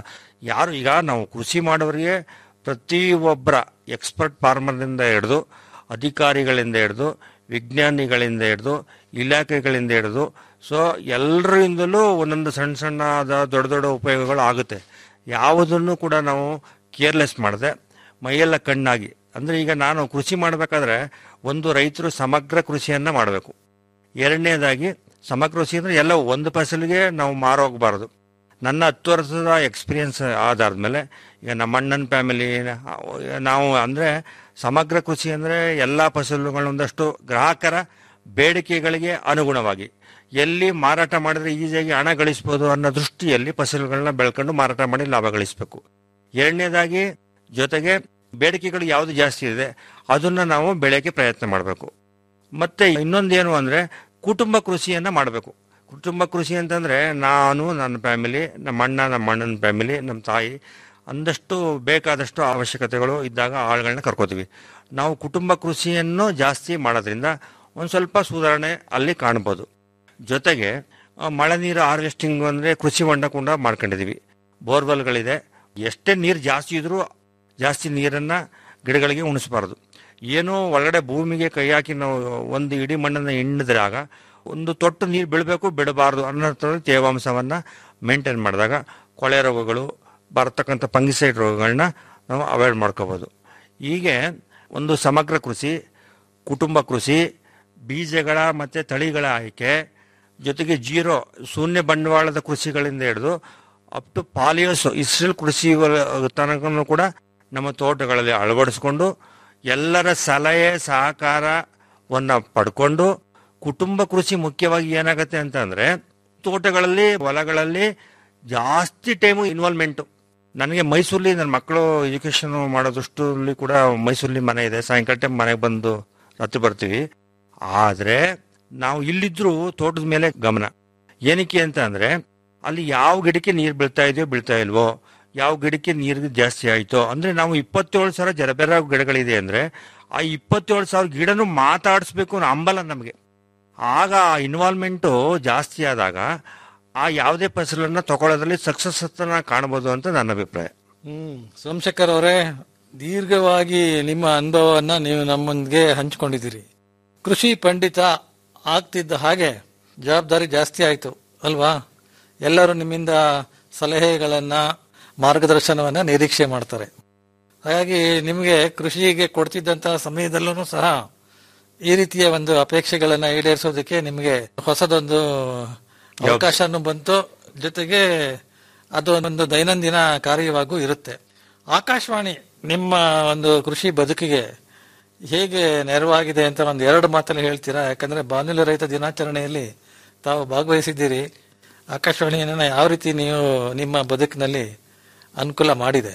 ಯಾರು ಈಗ ನಾವು ಕೃಷಿ ಮಾಡೋರಿಗೆ ಪ್ರತಿಯೊಬ್ಬರ ಎಕ್ಸ್ಪರ್ಟ್ ಫಾರ್ಮರ್ನಿಂದ ಹಿಡಿದು ಅಧಿಕಾರಿಗಳಿಂದ ಹಿಡಿದು ವಿಜ್ಞಾನಿಗಳಿಂದ ಹಿಡಿದು ಇಲಾಖೆಗಳಿಂದ ಹಿಡಿದು ಸೊ ಎಲ್ಲರಿಂದಲೂ ಒಂದೊಂದು ಸಣ್ಣ ಸಣ್ಣದ ದೊಡ್ಡ ದೊಡ್ಡ ಉಪಯೋಗಗಳು ಆಗುತ್ತೆ ಯಾವುದನ್ನು ಕೂಡ ನಾವು ಕೇರ್ಲೆಸ್ ಮಾಡದೆ ಮೈಯೆಲ್ಲ ಕಣ್ಣಾಗಿ ಅಂದರೆ ಈಗ ನಾನು ಕೃಷಿ ಮಾಡಬೇಕಾದ್ರೆ ಒಂದು ರೈತರು ಸಮಗ್ರ ಕೃಷಿಯನ್ನು ಮಾಡಬೇಕು ಎರಡನೇದಾಗಿ ಸಮಗ್ರ ಕೃಷಿ ಅಂದರೆ ಎಲ್ಲ ಒಂದು ಫಸಲಿಗೆ ನಾವು ಮಾರೋಗಬಾರದು ನನ್ನ ಹತ್ತು ವರ್ಷದ ಎಕ್ಸ್ಪೀರಿಯನ್ಸ್ ಆಧಾರದ ಮೇಲೆ ಈಗ ನಮ್ಮ ಅಣ್ಣನ ಫ್ಯಾಮಿಲಿ ನಾವು ಅಂದರೆ ಸಮಗ್ರ ಕೃಷಿ ಅಂದರೆ ಎಲ್ಲ ಫಸಲುಗಳೊಂದಷ್ಟು ಗ್ರಾಹಕರ ಬೇಡಿಕೆಗಳಿಗೆ ಅನುಗುಣವಾಗಿ ಎಲ್ಲಿ ಮಾರಾಟ ಮಾಡಿದ್ರೆ ಈಸಿಯಾಗಿ ಹಣ ಗಳಿಸ್ಬೋದು ಅನ್ನೋ ದೃಷ್ಟಿಯಲ್ಲಿ ಫಸಲುಗಳನ್ನ ಬೆಳ್ಕೊಂಡು ಮಾರಾಟ ಮಾಡಿ ಲಾಭ ಗಳಿಸಬೇಕು ಎರಡನೇದಾಗಿ ಜೊತೆಗೆ ಬೇಡಿಕೆಗಳು ಯಾವುದು ಜಾಸ್ತಿ ಇದೆ ಅದನ್ನ ನಾವು ಬೆಳೆಯೋಕ್ಕೆ ಪ್ರಯತ್ನ ಮಾಡಬೇಕು ಮತ್ತೆ ಇನ್ನೊಂದೇನು ಅಂದ್ರೆ ಕುಟುಂಬ ಕೃಷಿಯನ್ನ ಮಾಡಬೇಕು ಕುಟುಂಬ ಕೃಷಿ ಅಂತಂದ್ರೆ ನಾನು ನನ್ನ ಫ್ಯಾಮಿಲಿ ನಮ್ಮ ಅಣ್ಣ ನಮ್ಮ ಅಣ್ಣನ ಫ್ಯಾಮಿಲಿ ನಮ್ಮ ತಾಯಿ ಅಂದಷ್ಟು ಬೇಕಾದಷ್ಟು ಅವಶ್ಯಕತೆಗಳು ಇದ್ದಾಗ ಆಳುಗಳನ್ನ ಕರ್ಕೋತೀವಿ ನಾವು ಕುಟುಂಬ ಕೃಷಿಯನ್ನು ಜಾಸ್ತಿ ಮಾಡೋದ್ರಿಂದ ಒಂದು ಸ್ವಲ್ಪ ಸುಧಾರಣೆ ಅಲ್ಲಿ ಕಾಣ್ಬೋದು ಜೊತೆಗೆ ಆ, ಮಳೆ ನೀರು ಹಾರ್ವೆಸ್ಟಿಂಗ್ ಅಂದ್ರೆ ಕೃಷಿ ಹೊಂಡ ಕೂಡ ಮಾಡ್ಕೊಂಡಿದೀವಿ ಬೋರ್ವೆಲ್ಗಳಿದೆ ಎಷ್ಟೇ ನೀರು ಜಾಸ್ತಿ ಇದ್ರೂ ಜಾಸ್ತಿ ನೀರನ್ನ ಗಿಡಗಳಿಗೆ ಉಣಿಸಬಾರದು ಏನೋ ಒಳಗಡೆ ಭೂಮಿಗೆ ಕೈ ಹಾಕಿ ನಾವು ಒಂದು ಇಡೀ ಮಣ್ಣನ್ನು ಹಿಂಡಿದ್ರಾಗ ಒಂದು ತೊಟ್ಟು ನೀರು ಬೀಳಬೇಕು ಬಿಡಬಾರ್ದು ಅನ್ನೋ ತೇವಾಂಶವನ್ನ ಮೇಂಟೈನ್ ಮಾಡಿದಾಗ ಕೊಳೆ ರೋಗಗಳು ಬರತಕ್ಕಂಥ ಫಂಗಿಸೈಡ್ ರೋಗಗಳನ್ನ ನಾವು ಅವಾಯ್ಡ್ ಮಾಡ್ಕೋಬೋದು ಹೀಗೆ ಒಂದು ಸಮಗ್ರ ಕೃಷಿ ಕುಟುಂಬ ಕೃಷಿ ಬೀಜಗಳ ಮತ್ತೆ ತಳಿಗಳ ಆಯ್ಕೆ ಜೊತೆಗೆ ಜೀರೋ ಶೂನ್ಯ ಬಂಡವಾಳದ ಕೃಷಿಗಳಿಂದ ಹಿಡಿದು ಅಪ್ ಟು ಪಾಲಿಯೋಸ್ ಇಸ್ರೇಲ್ ಕೃಷಿ ತನಕನೂ ಕೂಡ ನಮ್ಮ ತೋಟಗಳಲ್ಲಿ ಅಳವಡಿಸ್ಕೊಂಡು ಎಲ್ಲರ ಸಲಹೆ ಸಹಕಾರವನ್ನ ಪಡ್ಕೊಂಡು ಕುಟುಂಬ ಕೃಷಿ ಮುಖ್ಯವಾಗಿ ಏನಾಗತ್ತೆ ಅಂತಂದ್ರೆ ತೋಟಗಳಲ್ಲಿ ಹೊಲಗಳಲ್ಲಿ ಜಾಸ್ತಿ ಟೈಮು ಇನ್ವಾಲ್ವ್ಮೆಂಟು ನನಗೆ ಮೈಸೂರಲ್ಲಿ ನನ್ನ ಮಕ್ಕಳು ಎಜುಕೇಶನ್ ಮಾಡೋದಷ್ಟಲ್ಲಿ ಕೂಡ ಮೈಸೂರಲ್ಲಿ ಮನೆ ಇದೆ ಸಾಯಂಕಾಲ ಟೈಮ್ ಮನೆಗೆ ಬಂದು ರಾತ್ರಿ ಬರ್ತೀವಿ ಆದ್ರೆ ನಾವು ಇಲ್ಲಿದ್ರು ತೋಟದ ಮೇಲೆ ಗಮನ ಏನಕ್ಕೆ ಅಂತ ಅಂದ್ರೆ ಅಲ್ಲಿ ಯಾವ ಗಿಡಕ್ಕೆ ನೀರು ಬೀಳ್ತಾ ಇದೆಯೋ ಬೀಳ್ತಾ ಇಲ್ವೋ ಯಾವ ಗಿಡಕ್ಕೆ ನೀರು ಜಾಸ್ತಿ ಆಯ್ತೋ ಅಂದ್ರೆ ನಾವು ಇಪ್ಪತ್ತೇಳು ಸಾವಿರ ಜರಬೆರ ಗಿಡಗಳಿದೆ ಅಂದ್ರೆ ಆ ಇಪ್ಪತ್ತೇಳು ಸಾವಿರ ಗಿಡನು ಮಾತಾಡಿಸ್ಬೇಕು ಅನ್ನೋ ಹಂಬಲ ನಮಗೆ ಆಗ ಇನ್ವಾಲ್ವ್ಮೆಂಟು ಜಾಸ್ತಿ ಆದಾಗ ಆ ಯಾವುದೇ ಫಸಲನ್ನ ತಗೊಳ್ಳೋದ್ರಲ್ಲಿ ಸಕ್ಸಸ್ ಅನ್ನ ಕಾಣಬಹುದು ಅಂತ ನನ್ನ ಅಭಿಪ್ರಾಯ ಹ್ಮ್ ಸೋಮಶೇಖರ್ ಅವರೇ ದೀರ್ಘವಾಗಿ ನಿಮ್ಮ ಅನುಭವವನ್ನ ನೀವು ನಮ್ಮೊಂದಿಗೆ ಹಂಚಿಕೊಂಡಿದ್ದೀರಿ ಕೃಷಿ ಪಂಡಿತ ಆಗ್ತಿದ್ದ ಹಾಗೆ ಜವಾಬ್ದಾರಿ ಜಾಸ್ತಿ ಆಯ್ತು ಅಲ್ವಾ ಎಲ್ಲರೂ ನಿಮ್ಮಿಂದ ಸಲಹೆಗಳನ್ನ ಮಾರ್ಗದರ್ಶನವನ್ನ ನಿರೀಕ್ಷೆ ಮಾಡ್ತಾರೆ ಹಾಗಾಗಿ ನಿಮಗೆ ಕೃಷಿಗೆ ಕೊಡ್ತಿದ್ದಂತಹ ಸಮಯದಲ್ಲೂ ಸಹ ಈ ರೀತಿಯ ಒಂದು ಅಪೇಕ್ಷೆಗಳನ್ನ ಈಡೇರಿಸೋದಕ್ಕೆ ನಿಮಗೆ ಹೊಸದೊಂದು ಅವಕಾಶನೂ ಬಂತು ಜೊತೆಗೆ ಅದು ಒಂದು ದೈನಂದಿನ ಕಾರ್ಯವಾಗೂ ಇರುತ್ತೆ ಆಕಾಶವಾಣಿ ನಿಮ್ಮ ಒಂದು ಕೃಷಿ ಬದುಕಿಗೆ ಹೇಗೆ ನೆರವಾಗಿದೆ ಅಂತ ಒಂದು ಎರಡು ಮಾತಲ್ಲಿ ಹೇಳ್ತೀರಾ ಯಾಕಂದ್ರೆ ಬಾನುಲಿ ರೈತ ದಿನಾಚರಣೆಯಲ್ಲಿ ತಾವು ಭಾಗವಹಿಸಿದ್ದೀರಿ ಆಕಾಶವಾಣಿಯನ್ನ ಯಾವ ರೀತಿ ನೀವು ನಿಮ್ಮ ಬದುಕಿನಲ್ಲಿ ಅನುಕೂಲ ಮಾಡಿದೆ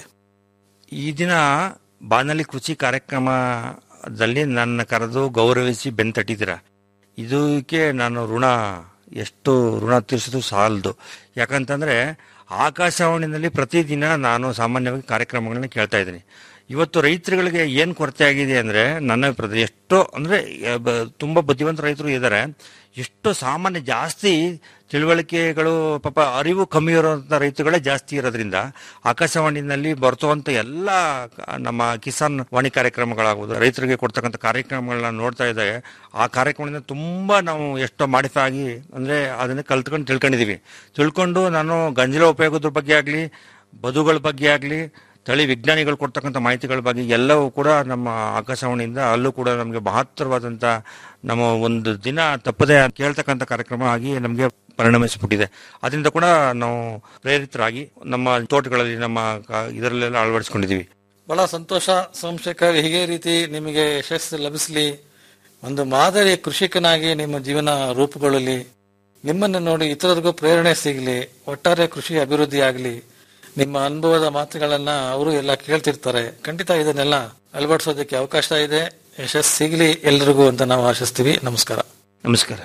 ಈ ದಿನ ಬಾನಲಿ ಕೃಷಿ ಕಾರ್ಯಕ್ರಮದಲ್ಲಿ ನನ್ನ ಕರೆದು ಗೌರವಿಸಿ ಬೆಂತಟ್ಟಿದ್ದೀರ ಇದಕ್ಕೆ ನಾನು ಋಣ ಎಷ್ಟು ಋಣ ತೀರಿಸೋದು ಸಾಲದು ಯಾಕಂತಂದ್ರೆ ಆಕಾಶವಾಣಿನಲ್ಲಿ ಪ್ರತಿದಿನ ನಾನು ಸಾಮಾನ್ಯವಾಗಿ ಕಾರ್ಯಕ್ರಮಗಳನ್ನ ಕೇಳ್ತಾ ಇದ್ದೀನಿ ಇವತ್ತು ರೈತರುಗಳಿಗೆ ಏನ್ ಕೊರತೆ ಆಗಿದೆ ಅಂದ್ರೆ ನನ್ನ ಅಭಿಪ್ರಾಯದಲ್ಲಿ ಎಷ್ಟೋ ಅಂದ್ರೆ ಯ- ಬ- ತುಂಬಾ ಬುದ್ಧಿವಂತ ರೈತರು ಇದ್ದಾರೆ ಎಷ್ಟೋ ಸಾಮಾನ್ಯ ಜಾಸ್ತಿ ತಿಳುವಳಿಕೆಗಳು ಪಾಪ ಅರಿವು ಕಮ್ಮಿ ಇರುವಂತ ರೈತರುಗಳೇ ಜಾಸ್ತಿ ಇರೋದ್ರಿಂದ ಆಕಾಶವಾಣಿನಲ್ಲಿ ಬರ್ತುವಂತ ಎಲ್ಲ ಕ- ನಮ್ಮ ಕಿಸಾನ್ ವಾಣಿ ಕಾರ್ಯಕ್ರಮಗಳಾಗುವುದು ರೈತರಿಗೆ ಕೊಡ್ತಕ್ಕಂಥ ಕಾರ್ಯಕ್ರಮಗಳನ್ನ ನೋಡ್ತಾ ಇದ್ದಾಗ ಆ ಕಾರ್ಯಕ್ರಮದಿಂದ ತುಂಬಾ ನಾವು ಎಷ್ಟೋ ಮಾಡಿಫೈ ಆಗಿ ಅಂದ್ರೆ ಅದನ್ನ ಕಲ್ತ್ಕೊಂಡು ತಿಳ್ಕೊಂಡಿದೀವಿ ತಿಳ್ಕೊಂಡು ನಾನು ಗಂಜಲ ಉಪಯೋಗದ ಬಗ್ಗೆ ಆಗ್ಲಿ ಬದುಗಳ ಬಗ್ಗೆ ಆಗ್ಲಿ ತಳಿ ವಿಜ್ಞಾನಿಗಳು ಕೊಡ್ತಕ್ಕಂಥ ಮಾಹಿತಿಗಳ ಬಗ್ಗೆ ಎಲ್ಲವೂ ಕೂಡ ನಮ್ಮ ಆಕಾಶವಾಣಿಯಿಂದ ಅಲ್ಲೂ ಕೂಡ ನಮಗೆ ಮಹತ್ತರವಾದಂತ ನಮ್ಮ ಒಂದು ದಿನ ತಪ್ಪದೆ ಕೇಳ್ತಕ್ಕಂಥ ಕಾರ್ಯಕ್ರಮ ಆಗಿ ನಮಗೆ ಪರಿಣಮಿಸಿಬಿಟ್ಟಿದೆ ಅದರಿಂದ ಕೂಡ ನಾವು ಪ್ರೇರಿತರಾಗಿ ನಮ್ಮ ತೋಟಗಳಲ್ಲಿ ನಮ್ಮ ಕ- ಇದರಲ್ಲೆಲ್ಲ ಅಳವಡಿಸ್ಕೊಂಡಿದೀವಿ ಬಹಳ ಸಂತೋಷ ಸೋಮಶೇಖರ್ ಹೀಗೆ ರೀತಿ ನಿಮಗೆ ಯಶಸ್ಸು ಲಭಿಸಲಿ ಒಂದು ಮಾದರಿ ಕೃಷಿಕನಾಗಿ ನಿಮ್ಮ ಜೀವನ ರೂಪುಗೊಳ್ಳಲಿ ನಿಮ್ಮನ್ನು ನೋಡಿ ಇತರರಿಗೂ ಪ್ರೇರಣೆ ಸಿಗಲಿ ಒಟ್ಟಾರೆ ಕೃಷಿ ಅಭಿವೃದ್ಧಿ ಆಗಲಿ ನಿಮ್ಮ ಅನುಭವದ ಮಾತುಗಳನ್ನ ಅವರು ಎಲ್ಲ ಕೇಳ್ತಿರ್ತಾರೆ ಖಂಡಿತ ಇದನ್ನೆಲ್ಲ ಅಳವಡಿಸೋದಕ್ಕೆ ಅವಕಾಶ ಇದೆ ಯಶಸ್ಸು ಸಿಗಲಿ ಎಲ್ರಿಗೂ ಅಂತ ನಾವು ಆಶಿಸ್ತೀವಿ ನಮಸ್ಕಾರ ನಮಸ್ಕಾರ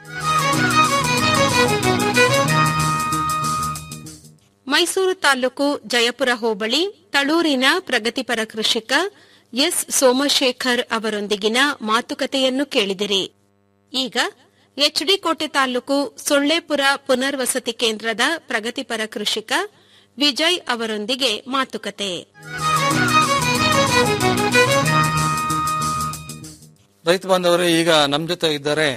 ಮೈಸೂರು ತಾಲೂಕು ಜಯಪುರ ಹೋಬಳಿ ತಳೂರಿನ ಪ್ರಗತಿಪರ ಕೃಷಿಕ ಎಸ್ ಸೋಮಶೇಖರ್ ಅವರೊಂದಿಗಿನ ಮಾತುಕತೆಯನ್ನು ಕೇಳಿದಿರಿ ಈಗ ಎಚ್ಡಿ ಕೋಟೆ ತಾಲೂಕು ಸೊಳ್ಳೆಪುರ ಪುನರ್ವಸತಿ ಕೇಂದ್ರದ ಪ್ರಗತಿಪರ ಕೃಷಿಕ ವಿಜಯ್ ಅವರೊಂದಿಗೆ ಮಾತುಕತೆ ರೈತ ಬಾಂಧವರೇ ಈಗ ನಮ್ಮ ಜೊತೆ ಇದ್ದಾರೆ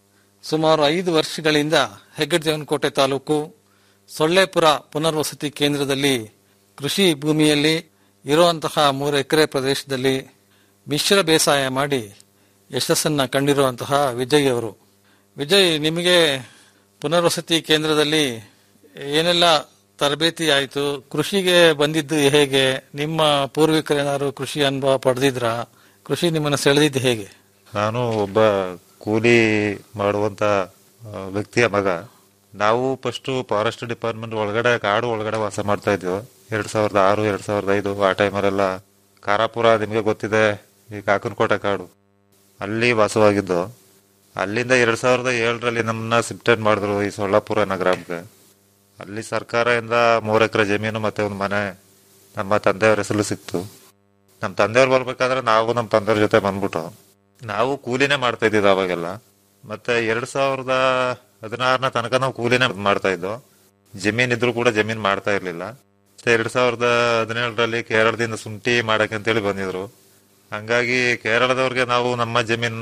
ಸುಮಾರು ಐದು ವರ್ಷಗಳಿಂದ ಹೆಗ್ಗಡದೇವನಕೋಟೆ ತಾಲೂಕು ಸೊಳ್ಳೆಪುರ ಪುನರ್ವಸತಿ ಕೇಂದ್ರದಲ್ಲಿ ಕೃಷಿ ಭೂಮಿಯಲ್ಲಿ ಇರುವಂತಹ ಮೂರು ಎಕರೆ ಪ್ರದೇಶದಲ್ಲಿ ಮಿಶ್ರ ಬೇಸಾಯ ಮಾಡಿ ಯಶಸ್ಸನ್ನ ಕಂಡಿರುವಂತಹ ವಿಜಯ್ ಅವರು ವಿಜಯ್ ನಿಮಗೆ ಪುನರ್ವಸತಿ ಕೇಂದ್ರದಲ್ಲಿ ಏನೆಲ್ಲ ತರಬೇತಿ ಆಯಿತು ಕೃಷಿಗೆ ಬಂದಿದ್ದು ಹೇಗೆ ನಿಮ್ಮ ಪೂರ್ವಿಕರೇನಾದ್ರು ಕೃಷಿ ಅನುಭವ ಪಡೆದಿದ್ರ ಕೃಷಿ ನಿಮ್ಮನ್ನು ಸೆಳೆದಿದ್ದು ಹೇಗೆ ನಾನು ಒಬ್ಬ ಕೂಲಿ ಮಾಡುವಂತ ಆ, ವ್ಯಕ್ತಿಯ ಮಗ ನಾವು ಫಸ್ಟ್ ಫಾರೆಸ್ಟ್ ಡಿಪಾರ್ಟ್ಮೆಂಟ್ ಒಳಗಡೆ ಕಾಡು ಒಳಗಡೆ ವಾಸ ಮಾಡ್ತಾ ಇದ್ವಿ ಎರಡ್ ಸಾವಿರದ ಆರು ಎರಡ್ ಸಾವಿರದ ಐದು ಆ ಟೈಮಲ್ಲೆಲ್ಲ ಕಾರಾಪುರ ನಿಮಗೆ ಗೊತ್ತಿದೆ ಈ ಕಾಕನಕೋಟೆ ಕಾಡು ಅಲ್ಲಿ ವಾಸವಾಗಿದ್ದು ಅಲ್ಲಿಂದ ಎರಡ್ ಸಾವಿರದ ಏಳರಲ್ಲಿ ನಮ್ಮನ್ನ ಶಿಫ್ಟೆಡ್ ಮಾಡಿದ್ರು ಈ ಸೊಳ್ಳಾಪುರ ನಗರಕ್ಕೆ ಅಲ್ಲಿ ಸರ್ಕಾರದಿಂದ ಮೂರು ಎಕರೆ ಜಮೀನು ಮತ್ತೆ ಒಂದು ಮನೆ ನಮ್ಮ ತಂದೆಯವ್ರ ಹೆಸರು ಸಿಕ್ತು ನಮ್ಮ ತಂದೆಯವ್ರು ಬರ್ಬೇಕಾದ್ರೆ ನಾವು ನಮ್ಮ ತಂದೆಯವ್ರ ಜೊತೆ ಬಂದ್ಬಿಟ್ಟು ನಾವು ಕೂಲಿನೇ ಮಾಡ್ತಾ ಇದ್ದಿದ್ದು ಅವಾಗೆಲ್ಲ ಮತ್ತೆ ಎರಡ್ ಸಾವಿರದ ಹದಿನಾರನ ತನಕ ನಾವು ಕೂಲಿನೇ ಮಾಡ್ತಾ ಇದ್ದೋ ಜಮೀನ್ ಇದ್ರು ಕೂಡ ಜಮೀನ್ ಮಾಡ್ತಾ ಇರ್ಲಿಲ್ಲ ಮತ್ತೆ ಎರಡ್ ಸಾವಿರದ ಹದಿನೇಳರಲ್ಲಿ ಕೇರಳದಿಂದ ಶುಂಠಿ ಮಾಡಕ್ಕೆ ಅಂತೇಳಿ ಬಂದಿದ್ರು ಹಂಗಾಗಿ ಕೇರಳದವ್ರಿಗೆ ನಾವು ನಮ್ಮ ಜಮೀನ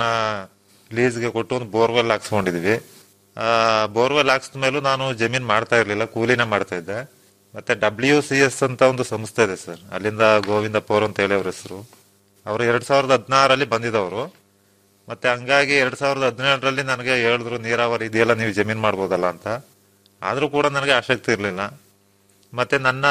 ಲೀಸ್ಗೆ ಕೊಟ್ಟು ಒಂದು ಬೋರ್ವೆಲ್ ಹಾಕ್ಸ್ಕೊಂಡಿದ್ವಿ ಆ ಬೋರ್ವೆಲ್ ಹಾಕ್ಸಿದ ಮೇಲೂ ನಾನು ಜಮೀನ್ ಮಾಡ್ತಾ ಇರ್ಲಿಲ್ಲ ಕೂಲಿನೇ ಮಾಡ್ತಾ ಇದ್ದೆ ಮತ್ತೆ ಡಬ್ಲ್ಯೂ ಸಿ ಎಸ್ ಅಂತ ಒಂದು ಸಂಸ್ಥೆ ಇದೆ ಸರ್ ಅಲ್ಲಿಂದ ಗೋವಿಂದ ಪೋರ್ ಅಂತ ಹೇಳಿ ಅವ್ರ ಹೆಸರು ಅವರು ಎರಡ್ ಸಾವಿರದ ಹದಿನಾರಲ್ಲಿ ಬಂದಿದ್ದವರು ಮತ್ತೆ ಹಂಗಾಗಿ ಎರಡ್ ಸಾವಿರದ ಹದಿನೇಳರಲ್ಲಿ ನನಗೆ ಹೇಳಿದ್ರು ನೀರಾವರಿ ಇದೆಯಲ್ಲ ನೀವು ಜಮೀನ್ ಮಾಡ್ಬೋದಲ್ಲ ಅಂತ ಆದ್ರೂ ಕೂಡ ನನಗೆ ಆಸಕ್ತಿ ಇರಲಿಲ್ಲ ಮತ್ತೆ ನನ್ನ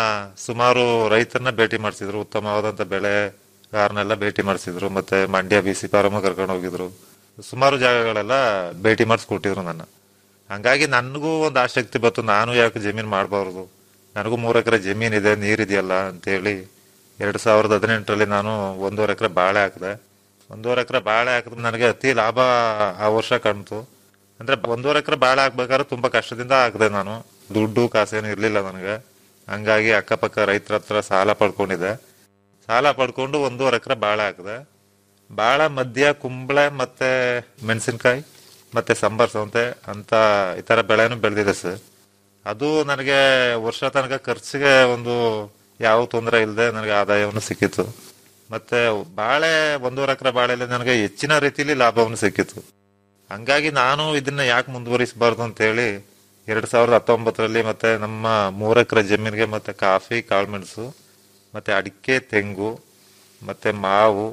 ಸುಮಾರು ರೈತರನ್ನ ಭೇಟಿ ಮಾಡಿಸಿದ್ರು ಉತ್ತಮವಾದಂತ ಬೆಳೆಗಾರನೆಲ್ಲ ಭೇಟಿ ಮಾಡಿಸಿದ್ರು ಮತ್ತೆ ಮಂಡ್ಯ ಬಿ ಸಿ ಪಾರಮ್ಮ ಕರ್ಕೊಂಡು ಹೋಗಿದ್ರು ಸುಮಾರು ಜಾಗಗಳೆಲ್ಲ ಭೇಟಿ ಮಾಡಿಸ್ಕೊಟ್ಟಿದ್ರು ನನ್ನ ಹಂಗಾಗಿ ನನಗೂ ಒಂದು ಆಸಕ್ತಿ ಬಂತು ನಾನು ಯಾಕೆ ಜಮೀನ್ ಮಾಡಬಾರ್ದು ನನಗೂ ಮೂರು ಎಕರೆ ಜಮೀನ್ ಇದೆ ನೀರಿದೆಯಲ್ಲ ಅಂತೇಳಿ ಎರಡ್ ಸಾವಿರದ ಹದಿನೆಂಟರಲ್ಲಿ ನಾನು ಒಂದೂವರೆ ಎಕರೆ ಬಾಳೆ ಹಾಕಿದೆ ಒಂದೂವರೆ ಎಕರೆ ಬಾಳೆ ಹಾಕಿದ್ರೆ ನನಗೆ ಅತಿ ಲಾಭ ಆ ವರ್ಷ ಕಾಣ್ತು ಅಂದ್ರೆ ಒಂದೂವರೆ ಎಕರೆ ಬಾಳೆ ಹಾಕ್ಬೇಕಾದ್ರೆ ತುಂಬಾ ಕಷ್ಟದಿಂದ ಹಾಕಿದೆ ನಾನು ದುಡ್ಡು ಕಾಸೇನು ಇರ್ಲಿಲ್ಲ ನನಗೆ ಹಂಗಾಗಿ ಅಕ್ಕಪಕ್ಕ ರೈತರ ಹತ್ರ ಸಾಲ ಪಡ್ಕೊಂಡಿದ್ದೆ ಸಾಲ ಪಡ್ಕೊಂಡು ಒಂದೂವರೆ ಎಕರೆ ಬಾಳೆ ಹಾಕಿದೆ ಬಾಳ ಮಧ್ಯ ಕುಂಬಳೆ ಮತ್ತೆ ಮೆಣಸಿನ್ಕಾಯಿ ಮತ್ತೆ ಸಾಂಬಾರ್ ಸೌಂತೆ ಅಂತ ಈ ತರ ಬೆಳೆನೂ ಬೆಳೆದಿದೆ ಸರ್ ಅದು ನನಗೆ ವರ್ಷ ತನಕ ಖರ್ಚಿಗೆ ಒಂದು ಯಾವ ತೊಂದರೆ ಇಲ್ಲದೆ ನನಗೆ ಆದಾಯವನ್ನು ಸಿಕ್ಕಿತ್ತು ಮತ್ತೆ ಬಾಳೆ ಒಂದೂವರೆ ಎಕರೆ ಬಾಳೆಯಲ್ಲಿ ನನಗೆ ಹೆಚ್ಚಿನ ರೀತಿಯಲ್ಲಿ ಲಾಭವನ್ನು ಸಿಕ್ಕಿತ್ತು ಹಂಗಾಗಿ ನಾನು ಇದನ್ನ ಯಾಕೆ ಮುಂದುವರಿಸಬಾರ್ದು ಅಂತ ಹೇಳಿ ಎರಡ್ ಸಾವಿರದ ಹತ್ತೊಂಬತ್ತರಲ್ಲಿ ಮತ್ತೆ ನಮ್ಮ ಮೂರು ಎಕರೆ ಜಮೀನಿಗೆ ಮತ್ತೆ ಕಾಫಿ ಕಾಳುಮೆಣಸು ಮತ್ತೆ ಅಡಿಕೆ ತೆಂಗು ಮತ್ತೆ ಮಾವು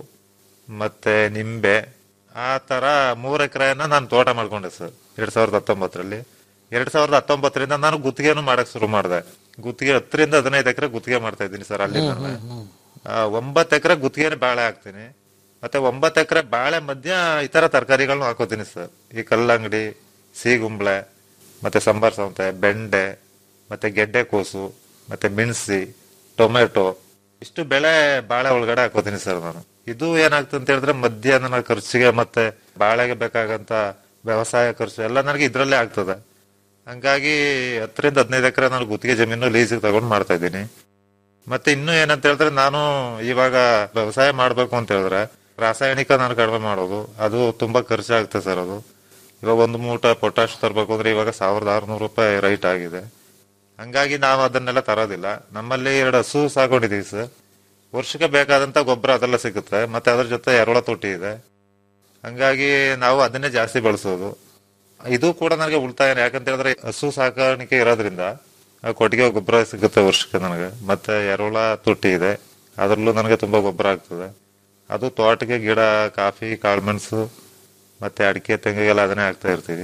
ಮತ್ತೆ ನಿಂಬೆ ಆ ತರ ಮೂರ್ ಎಕರೆಯನ್ನ ನಾನು ತೋಟ ಮಾಡ್ಕೊಂಡೆ ಸರ್ ಎರಡ್ ಸಾವಿರದ ಹತ್ತೊಂಬತ್ತರಲ್ಲಿ ಎರಡ್ ಸಾವಿರದ ಹತ್ತೊಂಬತ್ತರಿಂದ ನಾನು ಗುತ್ತಿಗೆನು ಮಾಡಕ್ ಶುರು ಮಾಡಿದೆ ಗುತ್ತಿಗೆ ಹತ್ತರಿಂದ ಹದಿನೈದು ಎಕರೆ ಗುತ್ತಿಗೆ ಮಾಡ್ತಾ ಇದ್ದೀನಿ ಸರ್ ಅಲ್ಲಿ ನಾನು. ಆ, ಒಂಬತ್ತು ಎಕರೆ ಗುತ್ತಿಗೆ ಬಾಳೆ ಹಾಕ್ತೀನಿ ಮತ್ತೆ ಒಂಬತ್ತು ಎಕರೆ ಬಾಳೆ ಮಧ್ಯ ಇತರ ತರಕಾರಿಗಳನ್ನ ಹಾಕೋತೀನಿ ಸರ್ ಈ ಕಲ್ಲಂಗಡಿ ಸೀಗುಂಬಳೆ ಮತ್ತೆ ಸಾಂಬಾರ್ ಸೌತೆ ಬೆಂಡೆ ಮತ್ತೆ ಗೆಡ್ಡೆ ಕೋಸು ಮತ್ತೆ ಮೆಣಸಿ ಟೊಮೆಟೊ ಇಷ್ಟು ಬೆಳೆ ಬಾಳೆ ಒಳಗಡೆ ಹಾಕೋತೀನಿ ಸರ್ ನಾನು ಇದು ಏನಾಗ್ತದೆ ಅಂತ ಹೇಳಿದ್ರೆ ಮಧ್ಯ ನನ್ನ ಖರ್ಚಿಗೆ ಮತ್ತೆ ಬಾಳೆಗೆ ಬೇಕಾಗಂತ ವ್ಯವಸಾಯ ಖರ್ಚು ಎಲ್ಲ ನನಗೆ ಇದ್ರಲ್ಲೇ ಆಗ್ತದೆ ಹಂಗಾಗಿ ಹತ್ತರಿಂದ ಹದಿನೈದು ಎಕರೆ ನಾನು ಗುತ್ತಿಗೆ ಜಮೀನು ಲೀಸಿಗೆ ತಗೊಂಡು ಮಾಡ್ತಾ ಇದ್ದೀನಿ ಮತ್ತೆ ಇನ್ನು ಏನಂತ ಹೇಳಿದ್ರೆ ನಾನು ಇವಾಗ ವ್ಯವಸಾಯ ಮಾಡ್ಬೇಕು ಅಂತ ಹೇಳಿದ್ರೆ ರಾಸಾಯನಿಕ ನಾನು ಕಡಿಮೆ ಮಾಡೋದು ಅದು ತುಂಬಾ ಖರ್ಚಾಗುತ್ತೆ ಸರ್ ಅದು ಇವಾಗ ಒಂದು ಮೂಟ ಪೊಟ್ಯಾಶ್ ತರಬೇಕು ಅಂದ್ರೆ ಇವಾಗ ಸಾವಿರದ ಆರ್ನೂರು ರೂಪಾಯಿ ರೈಟ್ ಆಗಿದೆ ಹಂಗಾಗಿ ನಾವು ಅದನ್ನೆಲ್ಲ ತರೋದಿಲ್ಲ ನಮ್ಮಲ್ಲಿ ಎರಡು ಹಸು ಸಾಕೊಂಡಿದೀವಿ ಸರ್ ವರ್ಷಕ್ಕೆ ಬೇಕಾದಂತ ಗೊಬ್ಬರ ಅದೆಲ್ಲ ಸಿಗುತ್ತೆ ಮತ್ತೆ ಅದ್ರ ಜೊತೆ ಎರೋಳ ತೊಟ್ಟಿ ಇದೆ ಹಂಗಾಗಿ ನಾವು ಅದನ್ನೇ ಜಾಸ್ತಿ ಬಳಸೋದು ಇದು ಕೂಡ ನನಗೆ ಉಳಿತಾಯ ಯಾಕಂತ ಹೇಳಿದ್ರೆ ಹಸು ಸಾಕಾಣಿಕೆ ಇರೋದ್ರಿಂದ ಆ ಕೊಟ್ಟಿಗೆ ಗೊಬ್ಬರ ಸಿಗುತ್ತೆ ವರ್ಷಕ್ಕೆ ನನಗೆ ಮತ್ತೆ ಎರೋಳ ತೊಟ್ಟಿ ಇದೆ ಅದರಲ್ಲೂ ನನಗೆ ತುಂಬಾ ಗೊಬ್ಬರ ಆಗ್ತದೆ ಅದು ತೋಟಕ್ಕೆ ಗಿಡ ಕಾಫಿ ಕಾಳುಮೆಣಸು ಮತ್ತೆ ಅಡಿಕೆ ತೆಂಗಿಗೆಲ್ಲ ಅದನ್ನೇ ಹಾಕ್ತಾ ಇರ್ತೀವಿ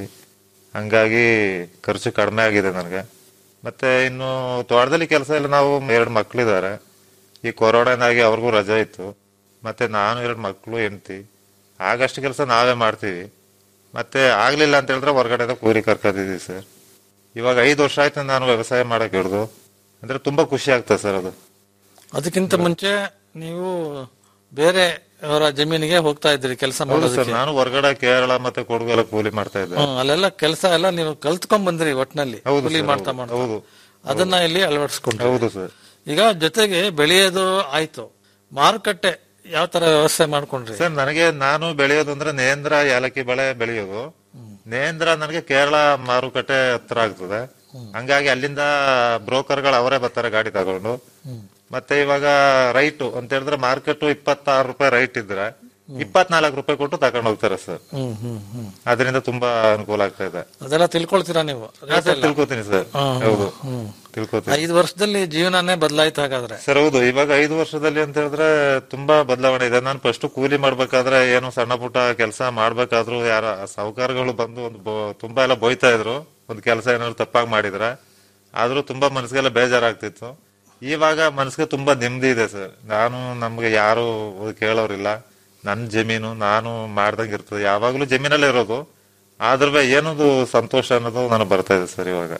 ಹಂಗಾಗಿ ಖರ್ಚು ಕಡಿಮೆ ಆಗಿದೆ ನನಗೆ ಮತ್ತೆ ಇನ್ನು ತೋಟದಲ್ಲಿ ಕೆಲಸ ಎಲ್ಲ ನಾವು ಎರಡು ಮಕ್ಳಿದ್ದಾರೆ ಈ ಕೊರೋನಾದಾಗಿ ಅವ್ರಿಗೂ ರಜೆ ಇತ್ತು ಮತ್ತೆ ನಾನು ಎರಡು ಮಕ್ಕಳು ಹೆಂಡತಿ ಆಗಷ್ಟು ಕೆಲಸ ನಾವೇ ಮಾಡ್ತೀವಿ ಮತ್ತೆ ಆಗ್ಲಿಲ್ಲ ಅಂತ ಹೇಳಿದ್ರೆ ಹೊರಗಡೆ ಕೂಲಿ ಕರ್ಕೋದಿದ್ದೀವಿ ಸರ್ ಇವಾಗ ಐದು ವರ್ಷ ಆಯ್ತು ನಾನು ವ್ಯವಸಾಯ ಮಾಡಕ್ ಹಿಡ್ದು ಅಂದ್ರೆ ತುಂಬಾ ಖುಷಿ ಆಗ್ತದೆ ಸರ್ ಅದು ಅದಕ್ಕಿಂತ ಮುಂಚೆ ನೀವು ಬೇರೆ ಅವರ ಜಮೀನಿಗೆ ಹೋಗ್ತಾ ಇದ್ರಿ ಕೆಲಸ ಹೌದು ಸರ್ ಮಾಡೋದಕ್ಕೆ ನಾನು ಹೊರಗಡೆ ಕೇರಳ ಮತ್ತೆ ಕೊಡಗು ಎಲ್ಲ ಕೂಲಿ ಮಾಡ್ತಾ ಇದ್ದೆ ಹ್ಮ್, ಅಲ್ಲೆಲ್ಲ ಕೆಲಸ ಎಲ್ಲ ನೀವು ಕಲ್ತ್ಕೊಂಡ್ ಬಂದ್ರಿ ಒಟ್ನಲ್ಲಿ ಹೌದು ಕೂಲಿ ಸರ್, ಮಾಡ್ತಾ ಹೌದು, ಮಾಡ್ತಾ ಹೌದು. ಅದನ್ನ ಇಲ್ಲಿ ಅಳವಡಿಸ್ಕೊಂಡ್ರಿ ಹೌದು ಸರ್ ಈಗ ಜೊತೆಗೆ ಬೆಳೆಯೋದು ಆಯ್ತು ಮಾರುಕಟ್ಟೆ ಯಾವ ತರ ವ್ಯವಸ್ಥೆ ಮಾಡ್ಕೊಂಡ್ರಿ ಸರ್ ನನಗೆ ನಾನು ಬೆಳೆಯೋದು ಅಂದ್ರೆ ನೇಂದ್ರ ಏಲಕ್ಕಿ ಬೆಳೆ ಬೆಳೆಯೋದು ನೇಂದ್ರ ನನಗೆ ಕೇರಳ ಮಾರುಕಟ್ಟೆ ಹತ್ರ ಆಗ್ತದೆ ಹಂಗಾಗಿ ಅಲ್ಲಿಂದ ಬ್ರೋಕರ್ಗಳು ಅವರೇ ಬರ್ತಾರೆ ಗಾಡಿ ತಗೊಂಡು ಮತ್ತೆ ಇವಾಗ ರೈಟು ಅಂತ ಹೇಳಿದ್ರೆ ಮಾರ್ಕೆಟ್ ಇಪ್ಪತ್ತಾರು ರೂಪಾಯಿ ರೈಟ್ ಇದ್ರೆ ಇಪ್ಪತ್ನಾಲ್ಕು ರೂಪಾಯಿ ಕೊಟ್ಟು ತಗೊಂಡು ಹೋಗ್ತಾರೆ ಸರ್ ಹ್ಮ್ ಹ್ಮ್ ಹ್ಮ್ ಅದರಿಂದ ತುಂಬಾ ಅನುಕೂಲ ಆಗ್ತಾ ಇದೆ ಅದೆಲ್ಲ ತಿಳ್ಕೊಳ್ತೀರಾ ನೀವು ಹಾ, ಸರ್ ತಿಳ್ಕೊತೀನಿ ಸರ್ ಹಾ, ಹೌದು ಹ್ಮ್. ತಿಳ್ಕೊತೀನಿ ಐದು ವರ್ಷದಲ್ಲಿ ಜೀವನನೇ ಬದಲಾಯ್ತು ಹಾಗಾದ್ರೆ ಸರ್ ಹೌದು ಇವಾಗ ಐದು ವರ್ಷದಲ್ಲಿ ಅಂತ ಹೇಳಿದ್ರೆ ತುಂಬಾ ಬದಲಾವಣೆ ಇದೆ ನಾನು ಫಸ್ಟ್ ಕೂಲಿ ಮಾಡ್ಬೇಕಾದ್ರೆ ಏನು ಸಣ್ಣ ಪುಟ್ಟ ಕೆಲಸ ಮಾಡ್ಬೇಕಾದ್ರೂ ಯಾರ ಸಾಹುಕಾರಗಳು ಬಂದು ಒಂದು ಬೊ- ತುಂಬಾ ಎಲ್ಲ ಬೈತಾ ಇದ್ರು ಒಂದು ಕೆಲಸ ಏನಾದ್ರು ತಪ್ಪಾಗಿ ಮಾಡಿದ್ರೆ ಆದ್ರೂ ತುಂಬಾ ಮನಸ್ಸಿಗೆಲ್ಲ ಬೇಜಾರಾಗ್ತಿತ್ತು ಇವಾಗ ಮನಸ್ಸಿಗೆ ತುಂಬಾ ನೆಮ್ಮದಿ ಇದೆ ಸರ್ ನಾನು ನಮ್ಗೆ ಯಾರು ಕೇಳೋರಿಲ್ಲ ನನ್ನ ಜಮೀನು ನಾನು ಮಾಡ್ದಂಗೆ ಇರ್ತದೆ ಯಾವಾಗ್ಲೂ ಜಮೀನಲ್ಲೇ ಇರೋದು ಆದ್ರೂ ಏನದು ಸಂತೋಷ ಅನ್ನೋದು ನನಗೆ ಬರ್ತಾ ಇದೆ ಸರ್ ಇವಾಗ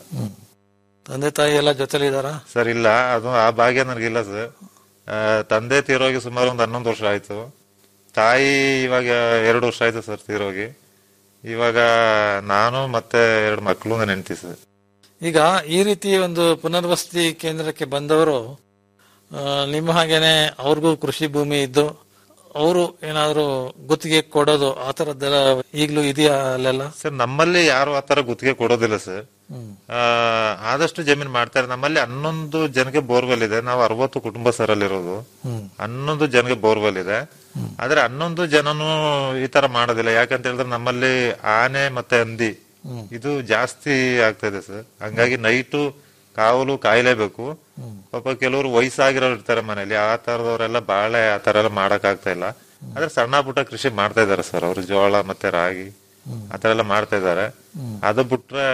ತಂದೆ ತಾಯಿ ಎಲ್ಲ ಜೊತೆಲಿ ಇದಾರ ಸರ್ ಇಲ್ಲ ಅದು ಆ ಭಾಗ್ಯ ನನಗಿಲ್ಲ ಸರ್ ಆ, ತಂದೆ ತೀರೋಗಿ ಸುಮಾರು ಒಂದು ಹನ್ನೊಂದು ವರ್ಷ ಆಯ್ತು ತಾಯಿ ಇವಾಗ ಎರಡು ವರ್ಷ ಆಯ್ತು ಸರ್ ತೀರೋಗಿ ಇವಾಗ ನಾನು ಮತ್ತೆ ಎರಡು ಮಕ್ಕಳು ನನ್ನ ಹೆಂಡತಿ ಸರ್ ಈಗ ಈ ರೀತಿ ಒಂದು ಪುನರ್ವಸತಿ ಕೇಂದ್ರಕ್ಕೆ ಬಂದವರು ಆ, ನಿಮ್ಮ ಹಾಗೇನೆ ಅವ್ರಿಗೂ ಕೃಷಿ ಭೂಮಿ ಇದ್ದು ಅವರು ಏನಾದ್ರು ಗುತ್ತಿಗೆ ಕೊಡೋದು ಆ ತರದ್ದೆಲ್ಲ ಈಗ್ಲೂ ಇದೆಯಾ ಅಲ್ಲೆಲ್ಲ ಸರ್ ನಮ್ಮಲ್ಲಿ ಯಾರು ಆತರ ಗುತ್ತಿಗೆ ಕೊಡೋದಿಲ್ಲ ಸರ್ ಆ, ಆದಷ್ಟು ಜಮೀನ್ ಮಾಡ್ತಾರೆ ನಮ್ಮಲ್ಲಿ ಹನ್ನೊಂದು ಜನಕ್ಕೆ ಬೋರ್ವೆಲ್ ಇದೆ ನಾವು ಅರವತ್ತು ಕುಟುಂಬ ಸರ್ ಅಲ್ಲಿರೋದು ಹನ್ನೊಂದು ಜನಕ್ಕೆ ಬೋರ್ವೆಲ್ ಇದೆ ಆದ್ರೆ ಹನ್ನೊಂದು ಜನನು ಈ ತರ ಮಾಡೋದಿಲ್ಲ ಯಾಕಂತ ಹೇಳಿದ್ರೆ ನಮ್ಮಲ್ಲಿ ಆನೆ ಮತ್ತೆ ಹಂದಿ ಇದು ಜಾಸ್ತಿ ಆಗ್ತಾ ಇದೆ ಸರ್ ಹಂಗಾಗಿ ನೈಟು ಕಾವಲು ಕಾಯ್ಲೇಬೇಕು ಪಾಪ ಕೆಲವರು ವಯಸ್ಸಾಗಿರೋರು ಇರ್ತಾರೆ ಮನೇಲಿ ಆ ತರದವರೆಲ್ಲ ಬಾಳೆ ಆ ತರ ಎಲ್ಲ ಮಾಡಕ್ ಆಗ್ತಾ ಇಲ್ಲ ಆದ್ರೆ ಸಣ್ಣ ಪುಟ್ಟ ಕೃಷಿ ಮಾಡ್ತಾ ಇದಾರೆ ಸರ್ ಅವರು ಜೋಳ ಮತ್ತೆ ರಾಗಿ ಆ ತರ ಎಲ್ಲ ಮಾಡ್ತಾ ಇದಾರೆ ಅದು ಬಿಟ್ರೆ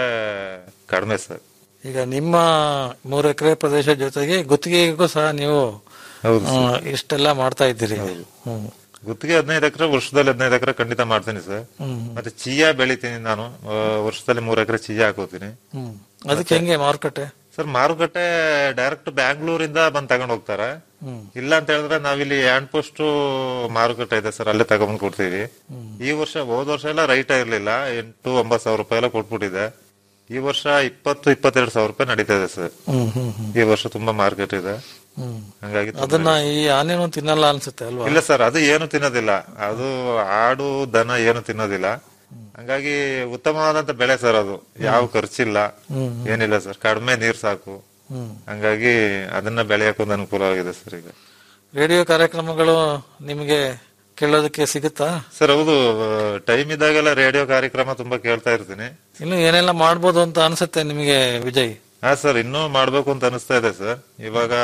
ಕಡಿಮೆ ಸರ್ ಈಗ ನಿಮ್ಮ ಮೂರು ಎಕರೆ ಪ್ರದೇಶ ಜೊತೆಗೆ ಗುತ್ತಿಗೆಗೂ ಸಹ ನೀವು ಹೌದು ಆ, ಇಷ್ಟೆಲ್ಲ ಮಾಡ್ತಾ ಇದ್ದೀರಿ ಹ್ಮ್ ಗುತ್ತಿಗೆ ಹದಿನೈದು ಎಕರೆ ವರ್ಷದಲ್ಲಿ ಹದಿನೈದು ಎಕರೆ ಖಂಡಿತ ಮಾಡ್ತೀನಿ ಸರ್ ಮತ್ತೆ ಚೀಯಾ ಬೆಳಿತೀನಿ ನಾನು ಆ, ವರ್ಷದಲ್ಲಿ ಮೂರ್ ಎಕರೆ ಚೀಯಾ ಹಾಕೋತೀನಿ ಹ್ಮ್ ಅದಕ್ಕೆ ಹೆಂಗೆ ಮಾರುಕಟ್ಟೆ ಸರ್ ಮಾರುಕಟ್ಟೆ ಡೈರೆಕ್ಟ್ ಬ್ಯಾಂಗ್ಳೂರಿಂದ ಬಂದ್ ತಗೊಂಡ್ ಹೋಗ್ತಾರೆ ಇಲ್ಲ ಅಂತ ಹೇಳಿದ್ರೆ ನಾವಿಲ್ಲಿ ಹ್ಯಾಂಡ್ ಪೋಸ್ಟ್ ಮಾರುಕಟ್ಟೆ ಇದೆ ಸರ್ ಅಲ್ಲೇ ತಗೊಂಡ್ ಕೊಡ್ತೀವಿ ಈ ವರ್ಷ ಹೋದ ವರ್ಷ ಎಲ್ಲ ರೈಟ್ ಇರ್ಲಿಲ್ಲ ಎಂಟು ಒಂಬತ್ತು ಸಾವಿರ ರೂಪಾಯಿ ಎಲ್ಲ ಕೊಟ್ಬಿಟ್ಟಿದೆ ಈ ವರ್ಷ ಇಪ್ಪತ್ತು ಇಪ್ಪತ್ತೆರಡು ಸಾವಿರ ರೂಪಾಯಿ ನಡೀತಾ ಇದೆ ಸರ್ ಹ್ಮ್ ಹ್ಮ್ ಹ್ಮ್ ಈ ವರ್ಷ ತುಂಬಾ ಮಾರ್ಕೆಟ್ ಇದೆ ಹ್ಮ್ ಹಂಗಾಗಿ ತುಂಬಾ- ಅದನ್ನ ಈ ಆನೆನೂ ತಿನ್ನಲ್ಲ ಅನ್ಸುತ್ತೆ ಅಲ್ವಾ ಇಲ್ಲ ಸರ್ ಅದು ಏನು ತಿನ್ನೋದಿಲ್ಲ ಅದು ಆಡು ದನ ಏನು ತಿನ್ನೋದಿಲ್ಲ ಹಂಗಾಗಿ ಉತ್ತಮವಾದಂತ ಬೆಳೆ ಸರ್ ಅದು ಯಾವ ಖರ್ಚಿಲ್ಲ ಏನಿಲ್ಲ ಸರ್ ಕಡಿಮೆ ನೀರ್ ಸಾಕು ಹಂಗಾಗಿ ಅದನ್ನ ಬೆಳೆಯಕ್ಕೆ ಒಂದು ಅನುಕೂಲವಾಗಿದೆ ಸರ್ ಈಗ ರೇಡಿಯೋ ಕಾರ್ಯಕ್ರಮಗಳು ನಿಮಗೆ ಕೇಳೋದಕ್ಕೆ ಸಿಗುತ್ತಾ ಸರ್ ಹೌದು ಟೈಮ್ ಇದ್ದಾಗೆಲ್ಲ ರೇಡಿಯೋ ಕಾರ್ಯಕ್ರಮ ತುಂಬಾ ಕೇಳ್ತಾ ಇರ್ತೀನಿ ಇನ್ನು ಏನೆಲ್ಲ ಮಾಡ್ಬೋದು ಅಂತ ಅನ್ಸುತ್ತೆ ನಿಮಗೆ ವಿಜಯ್ ಹಾ ಸರ್ ಇನ್ನೂ ಮಾಡ್ಬೇಕು ಅಂತ ಅನಿಸ್ತಾ ಇದೆ ಸರ್ ಇವಾಗ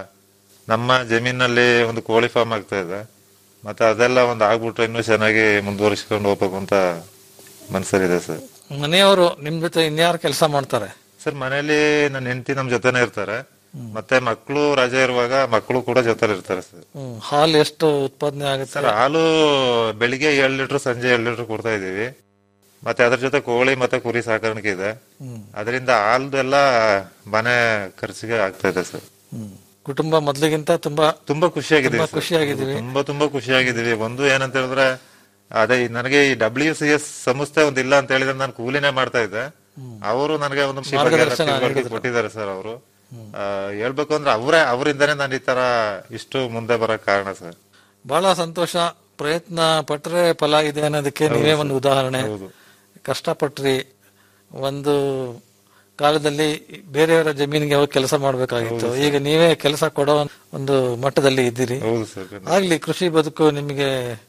ನಮ್ಮ ಜಮೀನಲ್ಲಿ ಒಂದು ಕೋಳಿ ಫಾರ್ಮ್ ಆಗ್ತಾ ಇದೆ ಮತ್ತೆ ಅದೆಲ್ಲ ಒಂದು ಆಗ್ಬಿಟ್ರೆ ಇನ್ನೂ ಚೆನ್ನಾಗಿ ಮುಂದುವರಿಸ್ಕೊಂಡು ಹೋಗ್ಬೇಕು ಅಂತ ಮನ್ಸಲ್ಲಿದೆ ಸರ್ ಮನೆಯವರು ನಿಮ್ ಜೊತೆ ಇನ್ಯಾರು ಕೆಲಸ ಮಾಡ್ತಾರೆ ಸರ್ ಮನೇಲಿ ನನ್ನ ಹೆಂಡತಿ ನಮ್ ಜೊತೆನೆ ಇರ್ತಾರೆ ಮತ್ತೆ ಮಕ್ಕಳು ರಜೆ ಇರುವಾಗ ಮಕ್ಕಳು ಕೂಡ ಜೊತೆಲಿ ಇರ್ತಾರೆ ಸರ್ ಹ್ಮ್ ಹಾಲು ಎಷ್ಟು ಉತ್ಪಾದನೆ ಆಗುತ್ತೆ ಸರ್ ಹಾಲು ಬೆಳಿಗ್ಗೆ ಏಳು ಲೀಟರ್ ಸಂಜೆ ಏಳು ಲೀಟರ್ ಕೊಡ್ತಾ ಇದೀವಿ ಮತ್ತೆ ಅದ್ರ ಜೊತೆ ಕೋಳಿ ಮತ್ತೆ ಕುರಿ ಸಾಕಾಣಿಕೆ ಇದೆ ಅದರಿಂದ ಹಾಲ್ದು ಎಲ್ಲ ಮನೆ ಖರ್ಚಿಗೆ ಆಗ್ತಾ ಇದೆ ಸರ್ ಹ್ಮ್. ಕುಟುಂಬ ಮೊದ್ಲಿಗಿಂತ ತುಂಬಾ ತುಂಬಾ ಖುಷಿಯಾಗಿದ್ದೀವಿ ತುಂಬಾ ಸರ್. ಖುಷಿಯಾಗಿದ್ದೀವಿ. ತುಂಬಾ ತುಂಬಾ ಖುಷಿಯಾಗಿದ್ದೀವಿ ಒಂದು ಏನಂತ ಹೇಳಿದ್ರೆ ಅದೇ ಈ ನನಗೆ ಈ ಡಬ್ಲ್ಯೂ ಸಿ ಎಸ್ ಸಂಸ್ಥೆ ಒಂದು ಇಲ್ಲ ಅಂತ ಹೇಳಿದ್ರೆ ನಾನು ಕೂಲಿನೇ ಮಾಡ್ತಾ ಇದ್ದೆ ಅವರು ನನಗೆ ಒಂದು ಕೃಷಿ ಬಗ್ಗೆ ಎಲ್ಲ ಮಾರ್ಗದರ್ಶನ ತಿಳುವಳಿಕೆ ನೀಡಿದ್ರು. ಕೊಟ್ಟಿದ್ದಾರೆ ಸರ್ ಅವರು ಹೇಳ್ಬೇಕು ಅಂದ್ರೆ ಅವರೇ ಅವರಿಂದನೇ ನಾನು ಈ ತರ ಇಷ್ಟು ಮುಂದೆ ಬರಕ್ ಕಾರಣ ಸರ್ ಬಹಳ ಸಂತೋಷ ಪ್ರಯತ್ನ ಪಟ್ರೆ ಫಲ ಇದೆ ಅನ್ನೋದಕ್ಕೆ ನೀವೇ ಒಂದು ಉದಾಹರಣೆ ಹೌದು. ಕಷ್ಟಪಟ್ರಿ ಒಂದು ಕಾಲದಲ್ಲಿ ಬೇರೆಯವರ ಜಮೀನಿಗೆ ಹೋಗಿ ಕೆಲಸ ಮಾಡಬೇಕಾಗಿತ್ತು ಈಗ ನೀವೇ ಕೆಲಸ ಕೊಡೋ ಒಂದು ಮಟ್ಟದಲ್ಲಿ ಇದ್ದೀರಿ ಹೌದು ಸರ್ ಆಗ್ಲಿ ಕೃಷಿ ಬದುಕು ನಿಮಗೆ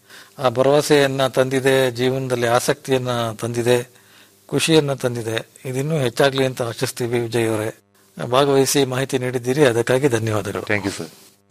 ಆ ಭರವಸೆಯನ್ನ ತಂದಿದೆ ಜೀವನದಲ್ಲಿ ಆಸಕ್ತಿಯನ್ನ ತಂದಿದೆ ಖುಷಿಯನ್ನ ತಂದಿದೆ ಇದಿನ್ನೂ ಹೆಚ್ಚಾಗ್ಲಿ ಅಂತ ಆಶಿಸ್ತೀವಿ ವಿಜಯ್ ಅವರೇ ಭಾಗವಹಿಸಿ ಮಾಹಿತಿ ನೀಡಿದ್ದೀರಿ ಅದಕ್ಕಾಗಿ ಧನ್ಯವಾದಗಳು ಥ್ಯಾಂಕ್ ಯು ಸರ್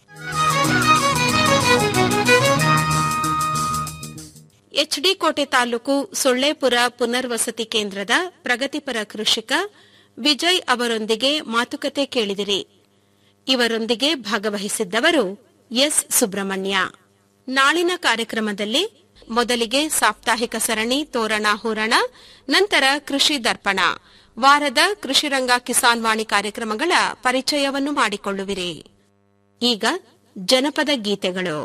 ಎಚ್ಡಿ ಕೋಟೆ ತಾಲೂಕು ಸೊಳ್ಳೆಪುರ ಪುನರ್ವಸತಿ ಕೇಂದ್ರದ ಪ್ರಗತಿಪರ ಕೃಷಿಕ ವಿಜಯ್ ಅವರೊಂದಿಗೆ ಮಾತುಕತೆ ಕೇಳಿದಿರಿ ಇವರೊಂದಿಗೆ ಭಾಗವಹಿಸಿದ್ದವರು ಎಸ್ ಸುಬ್ರಹ್ಮಣ್ಯ ನಾಳಿನ ಕಾರ್ಯಕ್ರಮದಲ್ಲಿ ಮೊದಲಿಗೆ ಸಾಪ್ತಾಹಿಕ ಸರಣಿ ತೋರಣ ಹೂರಣ ನಂತರ ಕೃಷಿ ದರ್ಪಣ ವಾರದ ಕೃಷಿರಂಗ ಕಿಸಾನ್ ವಾಣಿ ಕಾರ್ಯಕ್ರಮಗಳ ಪರಿಚಯವನ್ನು ಮಾಡಿಕೊಳ್ಳುವಿರಿ ಈಗ ಜನಪದ ಗೀತೆಗಳು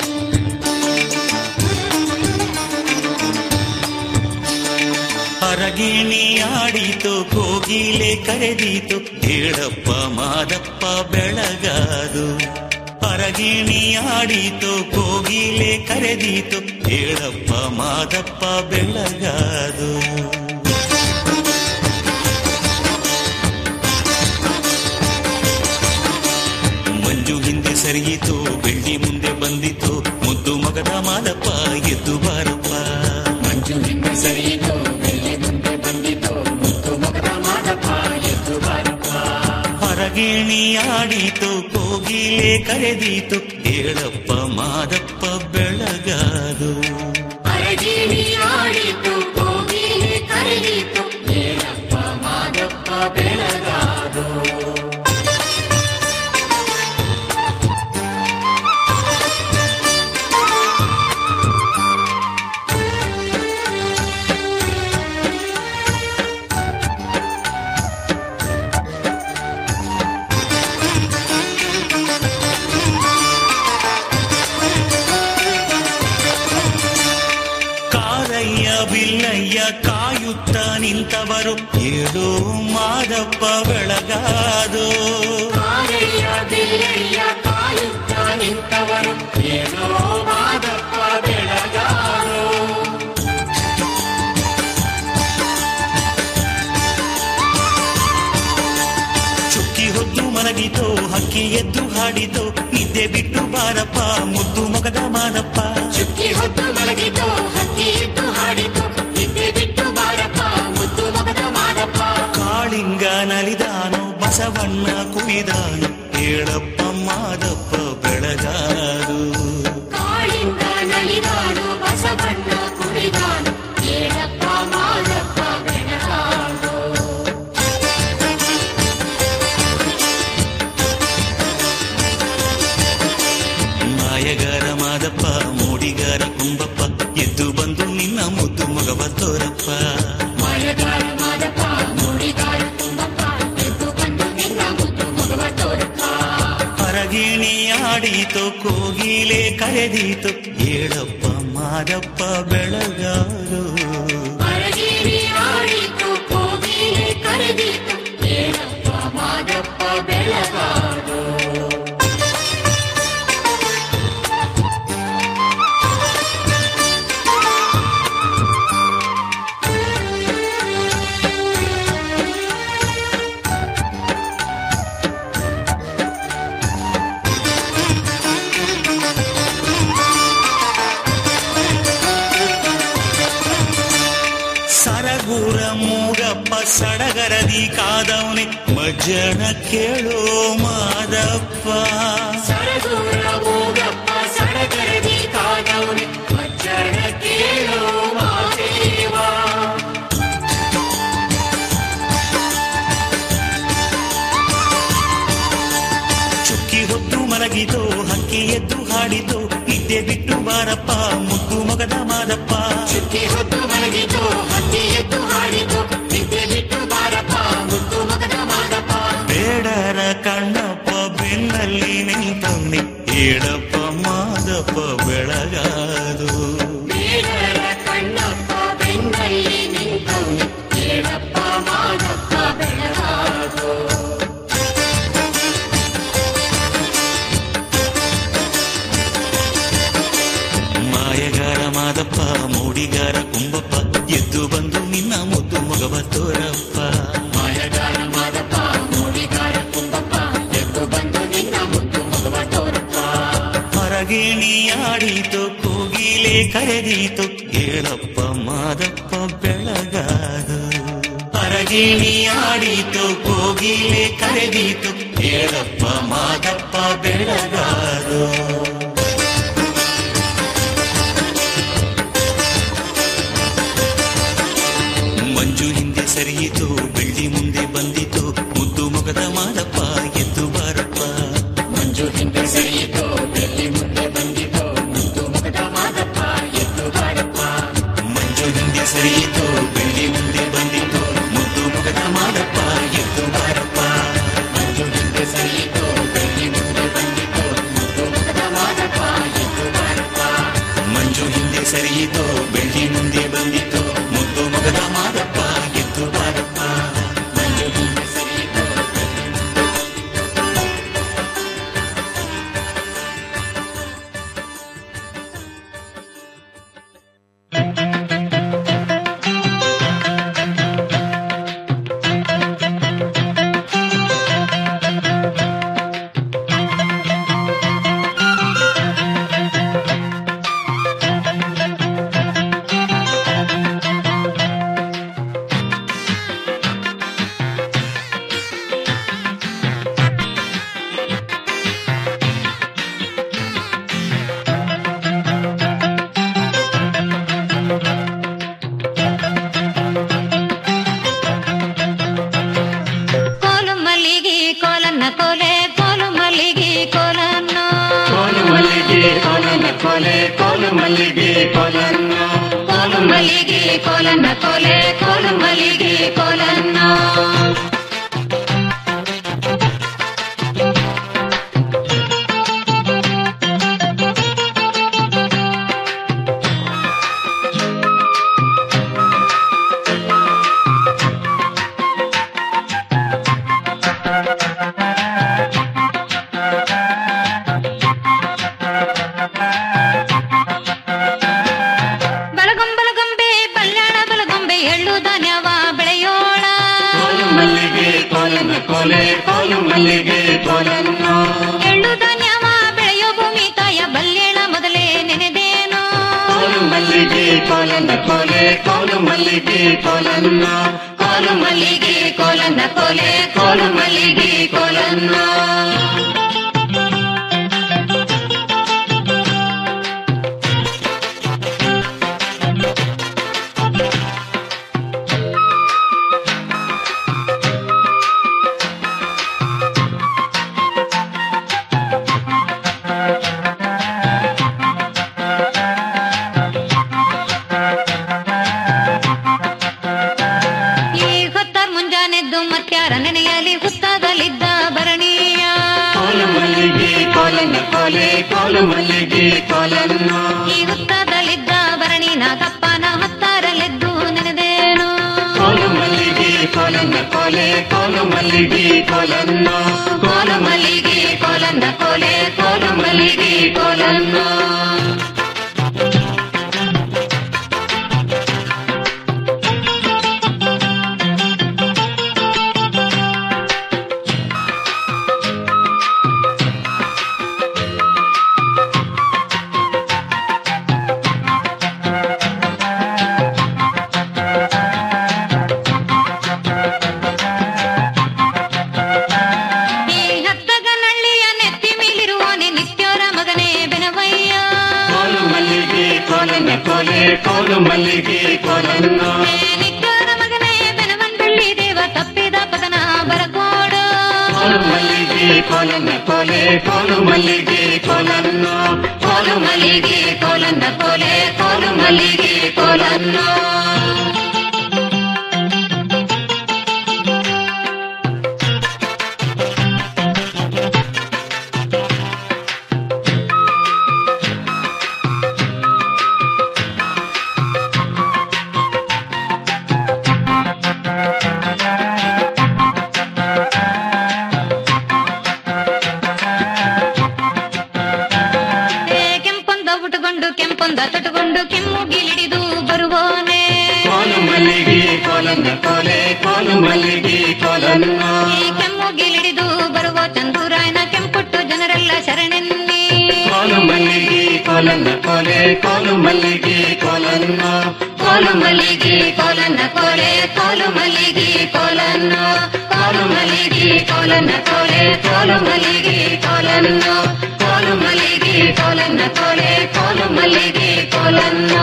ಅರಗಿನ ಅರಗಿಣಿ ಆಡಿತು ಕೋಗಿಲೆ ಕರೆದೀತು ಹೇಳಪ್ಪ ಮಾದಪ್ಪ ಬೆಳಗಾದು ಅರಗಿಣಿ ಆಡಿತು ಕೋಗಿಲೆ ಕರೆದೀತು ಹೇಳಪ್ಪ ಮಾದಪ್ಪ ಬೆಳಗಾದು ಮಂಜು ಹಿಂದೆ ಸರಿಯಿತು ಬೆಳ್ಳಿ ಮುಂದೆ ಬಂದಿತು ಮುದ್ದು ಮಗದ ಮಾದಪ್ಪ ಎದ್ದು ಬಾರಪ್ಪ ಮಂಜು ಹಿಂದೆ ಸರಿಯಿತು ಬೆಳ್ಳಿ ಮುಂದೆ ಬಂದಿತು ಮುದ್ದು ಮಗದ ಮಾದಪ್ಪ ಎದ್ದು ಬಾರಪ್ಪ ಹೊರಗೇಣಿ ಆಡಿತು ಕೋಗಿಲೆ ಕರೆದೀತು ಹೇಳಪ್ಪ ಮಾದಪ್ಪ ಬೆಳಗಾದು ಅರಗಿಣಿ ಆಡಿತು ಕೋಗಿಲೆ ಕರೆದಿತು ಹೇಳಪ್ಪ ಮಾದಪ್ಪ ಬೆಳಗಾದು ಕಾರಯ್ಯ ಬಿಲ್ಲಯ್ಯ ಕಾಯುತ್ತ ನಿಂತವರು ಏಳು ಮಾದಪ್ಪ ಬೆಳಗಾದು ಕಾರಯ್ಯ ಬಿಲ್ಲಯ್ಯ ಕಾಯುತ್ತ ನಿಂತವರು ಏನೋ ಮಾದಪ್ಪ ಬೆಳಗಾದು ಚುಕ್ಕಿ ಹೊತ್ತು ಮಲಗಿತೋ ಹಕ್ಕಿ ಎದ್ದು ಹಾಡಿತೋ ನಿದ್ದೆ ಬಿಟ್ಟು ಬಾರಪ್ಪ ಮುದ್ದು ಮಗದ ಮಾದಪ್ಪ ಚುಕ್ಕಿ ಹೊತ್ತು ಮಲಗಿತು ಹಕ್ಕಿ ಇಟ್ಟು ಹಾಡಿತು ನಿದ್ದೆ ಬಿಟ್ಟು ಬಾರಪ್ಪ ಮುದ್ದು ಮಗದ ಮಾದಪ್ಪ ಕಾಳಿಂಗ ನಲಿದಾನು ಬಸವಣ್ಣ ಕುಣಿದಾನು ಹೇಳಪ್ಪ ಮಾದಪ್ಪ ಬೆಳಗಾದು ಕಾಳಿಂಗ ನಲಿದಾಡು ಬಸವಣ್ಣ ಕುಣಿದಾನು ಹೇಳಪ್ಪ ಮಾದಪ್ಪ ಬೆಳಗಾದು ಮಾಯಗಾರ ಮಾದಪ್ಪ ಮೂಡಿಗಾರ ಕುಂಬಪ್ಪ ಎದ್ದು ಬಂದು ನಿನ್ನ ಮುದ್ದು ಮಗವ ತೋರಪ್ಪ ಮಾಯಗಾರ ಮಾದಪ್ಪ ನುಡಿಗಾರ ತುಂಬಪ್ಪ ಎದ್ದು ಬಂದು ನಿನ್ನ ಮುದ್ದು ಮಗವ ತೋರಪ್ಪ ಹೊರಗಿಣಿ ಆಡೀತು ಕೋಗಿಲೆ ಕರೆದೀತು ಹೇಳಪ್ಪ ಮಾದಪ್ಪ ಬೆಳಗಾರು ಅರಗಿರಿ ಆಡಿತು ಕೋಗಿಲೆ ಕರೆದಿತು ಹೇಳಪ್ಪ ಮಾದಪ್ಪ ಬೆಳಗಾದು ಸರಗೂರ ಮೂಗಪ್ಪ ಸಡಗರದಿ ಕಾದವನೆ ಮಜ್ಜನ ಕೇಳೋ ಮಾದಪ್ಪ ಸರಗೂರ ಮೂಗಪ್ಪ ಸಡಗರದಿ ಕಾದವನೆ ಮಜ್ಜನ ಕೇಳೋ ಮಾದೇವ ಚುಕ್ಕಿ ಹೊತ್ತು ಮಲಗಿತು ಹಕ್ಕಿ ಎದ್ದು ಹಾಡಿತು ನಿದ್ದೆ ಬಿಟ್ಟು ಬಾರಪ್ಪ ಮುದ್ದು ಮಗದ ಮಾದಪ್ಪ ಚುಕ್ಕಿ ಹೊತ್ತು ಮಲಗಿತು ಹತ್ತಿ ಎದ್ದು ಹಾಡಿತು ನಿದ್ದೆ ಬಿಟ್ಟು ಬಾರಪ್ಪ ಮುದ್ದು ಮಗದ ಮಾದಪ್ಪ ಬೇಡರ ಕಣ್ಣಪ್ಪ ಬೆನ್ನಲ್ಲಿ ನಿಂತವನೆ ಹೇಳಪ್ಪ ಮಾದಪ್ಪ ಬೆಳಗಾದು ಬೇಡರ ಕಣ್ಣಪ್ಪ ಬೆನ್ನಲ್ಲಿ ನಿಂತವನೆ ಹೇಳಪ್ಪ ಮಾದಪ್ಪ ಬೆಳಗಾದು ಮಾಯಗಾರ ಮಾದಪ್ಪ ಮೂಡಿಗಾರ ಕುಂಬಪ್ಪ ಎದ್ದು ಬಂದು ನಿನ್ನ ಮುದ್ದು ಮಗವ ತೋರಪ್ಪ ಮಾಯಗಾರ ಮಾದಪ್ಪ ನುಡಿಗಾರ ತುಂಬಪ್ಪ ಎದ್ದು ಬಂದು ನಿನ್ನ ಮುದ್ದು ಮಗವ ತೋರಪ್ಪ ಹೊರಗಿಣಿ ಆಡೀತು ಕೋಗಿಲೆ ಕರೆದೀತು ಹೇಳಪ್ಪ ಮಾದಪ್ಪ ಬೆಳಗಾದು ಹೊರಗಿಣಿ ಆಡೀತು ಕೋಗಿಲೆ ಕರೆದೀತು ಹೇಳಪ್ಪ ಮಾದಪ್ಪ ಬೆಳಗಾದು ಮಂಜು ಹಿಂದೆ ಸರಿಯಿತು ಬೆಳ್ಳಿ ಮುಂದೆ ಬಂದಿತು ಮುದ್ದು ಮೊಗದ ಮಾದಪ್ಪ ಎದ್ದು ಬಾರಪ್ಪ ಮಂಜು ಹಿಂದೆ ಸರಿಯಿತು ಬೆಳ್ಳಿ ಮುಂದೆ ಬಂದಿತು ಮುದ್ದು ಮಗದ ಮಾದಪ್ಪ ಎದ್ದು ಬಾರಪ್ಪ ಮಂಜು ಹಿಂದೆ ಸರಿಯಿತು ಬೆಳ್ಳಿ ಮುಂದೆ ಬಂದಿತು ಮುದ್ದು ಮೊಗದ ಮಾದಪ್ಪ ಎದ್ದು ಬಾರಪ್ಪ ಮಂಜು ಹಿಂದೆ ಸರಿಯಿತು ಬೆಳ್ಳಿ ಮುಂದೆ ಬಂದಿತು ಮುದ್ದು ಮಗದ ಮಾದಪ್ಪ ಎದ್ದು ಬಾರಪ್ಪ ಮಂಜು ಹಿಂದೆ ಸರಿಯಿತು ಬೆಳ್ಳಿ ಮುಂದೆ ಬಂದಿತು ಮುದ್ದು ಮೊಗದ ಮಾದಪ್ಪ ಕೋಲು ಮಲ್ಲಿಗೆ ಕೋಲನ್ನ ಕೋಲು ಮಲ್ಲಿಗೆ ಕೋಲನ್ನ ಕೋಲೆ ಕೋಲು ಮಲ್ಲಿಗೆ ಕೋಲನ್ನ ಬಳಗೊಂಬಲಗೊಂಬೆ ಬಲ್ಯಾಣ ಬಲಗೊಂಬೆ ಎಳ್ಳು ಧಾನ್ಯವ ಬೆಳೆಯೋಣ ಕೋಲು ಮಲ್ಲಿಗೆ ಕೋಲನ್ನ ಕೋಲೆ ಕೋಲು ಮಲ್ಲಿಗೆ ಕೋಲನ್ನ ಎಳ್ಳು ಧಾನ್ಯವ ಬೆಳೆಯೋ ಭೂಮಿ ತಾಯ ಬಲ್ಯೇಳ ಮೊದಲೇ ನೆನೆದೇನು ಕೋಲು ಮಲ್ಲಿಗೆ ಕೋಲನ್ನ ಕೋಲೆ ಕೋಲು ಮಲ್ಲಿಗೆ ಕೋಲನ್ನ ಕೋಲು ಮಲ್ಲಿಗೆ ಕೋಲನ್ನ ಕೋಲೆ ಕೋಲು ಮಲ್ಲಿಗೆ ಕೋಲನ್ನ ಈ ಹೊತ್ತ ಮುಂಜಾನೆದ್ದು ಮತ್ಯಾರ ನೆನೆಯಲಿ ಹುತ್ತಾಗಲಿದ್ದ ಭರಣೀಯ ಕೋಲು ಮಲ್ಲಿಗೆ ಕೋಲನ್ನ ಕೋಲೆ ಕೋಲು ಮಲ್ಲಿಗೆ ಕೋಲನ್ನ ಈ ಹುತ್ತದಲ್ಲಿದ್ದ ಭರಣಿ ನಾಗಪ್ಪನ ಹೊತ್ತಾರಲೆದ್ದು ನೆನೆದೇನು ಕೋಲು ಮಲ್ಲಿಗೆ ಕೋಲನ್ನ ಕೋಲೆ ಕೋಲು ಮಲ್ಲಿಗೆ ಕೋಲನ್ನ ಕೋಲು ಮಲ್ಲಿಗೆ ಕೋಲನ್ನ ಕೋಲೆ ಕೋಲು ಮಲ್ಲಿಗೆ ಕೋಲನ್ನ ಈ ಹತ್ತಗನಳ್ಳಿಯ ನೆತ್ತಿ ಮೇಲಿರುವನೆ ನಿತ್ಯೋರ ಮಗನೇ ಬೆನವಯ್ಯ ಕೋಲು ಮಲ್ಲಿಗೆ ಕೋಲನ್ನ ಕೋಲೆ ಕೋಲು ಮಲ್ಲಿಗೆ ಕೋಲನ್ನ ಏ ನಿತ್ಯೋರ ಮಗನೇ ಬೆನವಂಡಳ್ಳಿ ದೇವ ತಪ್ಪಿದ ಪದನ ಬರಕೋಡು ಕೋಲು ಮಲ್ಲಿಗೆ ಕೋಲನ್ನ ಕೋಲೆ ಕೋಲು ಮಲ್ಲಿಗೆ ಕೋಲನ್ನ ಕೋಲು ಮಲ್ಲಿಗೆ ಕೋಲನ್ನ ಕೋಲೆ ಕೋಲು ಮಲ್ಲಿಗೆ ಕೋಲನ್ನ ಏ ಕೆಂಪೊಂದ ಉಟುಕೊಂಡು ಕೆಂಪೊಂದ ತೊಟುಕೊಂಡು ಕೆಮ್ಮುಗಿಲಿಡಿದು ಬರುವೋನೆ ಕೋಲು ಮಲ್ಲಿಗೆ ಕೋಲನ್ನ ಕೋಲೆ ಕೋಲು ಮಲ್ಲಿಗೆ ಕೋಲನ್ನ ಈ ಕೆಮ್ಮುಗಿಲಿಡಿದು ಬರುವ ಚಂದೂರಾಯನ ಕೆಂಪುಟ್ಟು ಜನರೆಲ್ಲ ಶರಣೆನ್ನಿ ಕೋಲು ಮಲ್ಲಿಗೆ ಕೋಲನ್ನ ಕೋಲೆ ಕೋಲು ಮಲ್ಲಿಗೆ ಕೋಲನ್ನ ಕೋಲು ಮಲ್ಲಿಗೆ ಕೋಲನ್ನ ಕೋಲೆ ಕೋಲು ಮಲ್ಲಿಗೆ ಕೋಲನ್ನ ಕೋಲು ಮಲ್ಲಿಗೆ ಕೋಲನ್ನ ಕೋಲೆ ಕೋಲು ಮಲ್ಲಿಗೆ ಕೋಲನ್ನ ಕೋಲು ಮಲ್ಲಿಗೆ ಕೋಲನ್ನ ಕೋಲೆ ಕೋಲು ಮಲ್ಲಿಗೆ ಕೋಲನ್ನ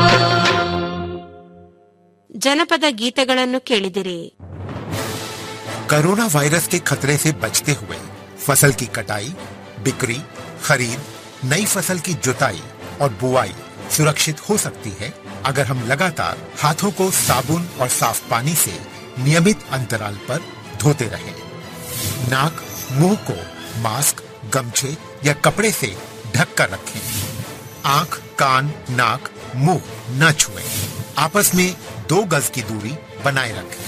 ಜನಪದ ಗೀತೆಗಳನ್ನು ಕೇಳಿದಿರಿ कोरोना वायरस के खतरे से बचते हुए फसल की कटाई बिक्री खरीद नई फसल की जुताई और बुआई सुरक्षित हो सकती है अगर हम लगातार हाथों को साबुन और साफ पानी से नियमित अंतराल पर धोते रहें। नाक मुंह को मास्क गमछे या कपड़े से ढक कर रखें आंख कान नाक मुंह न छुएं। आपस में दो गज की दूरी बनाए रखें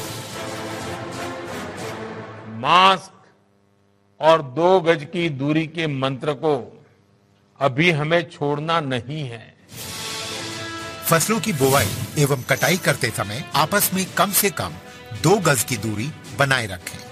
मास्क और दो गज की दूरी के मंत्र को अभी हमें छोड़ना नहीं है फसलों की बुवाई एवं कटाई करते समय आपस में कम से कम दो गज की दूरी बनाए रखें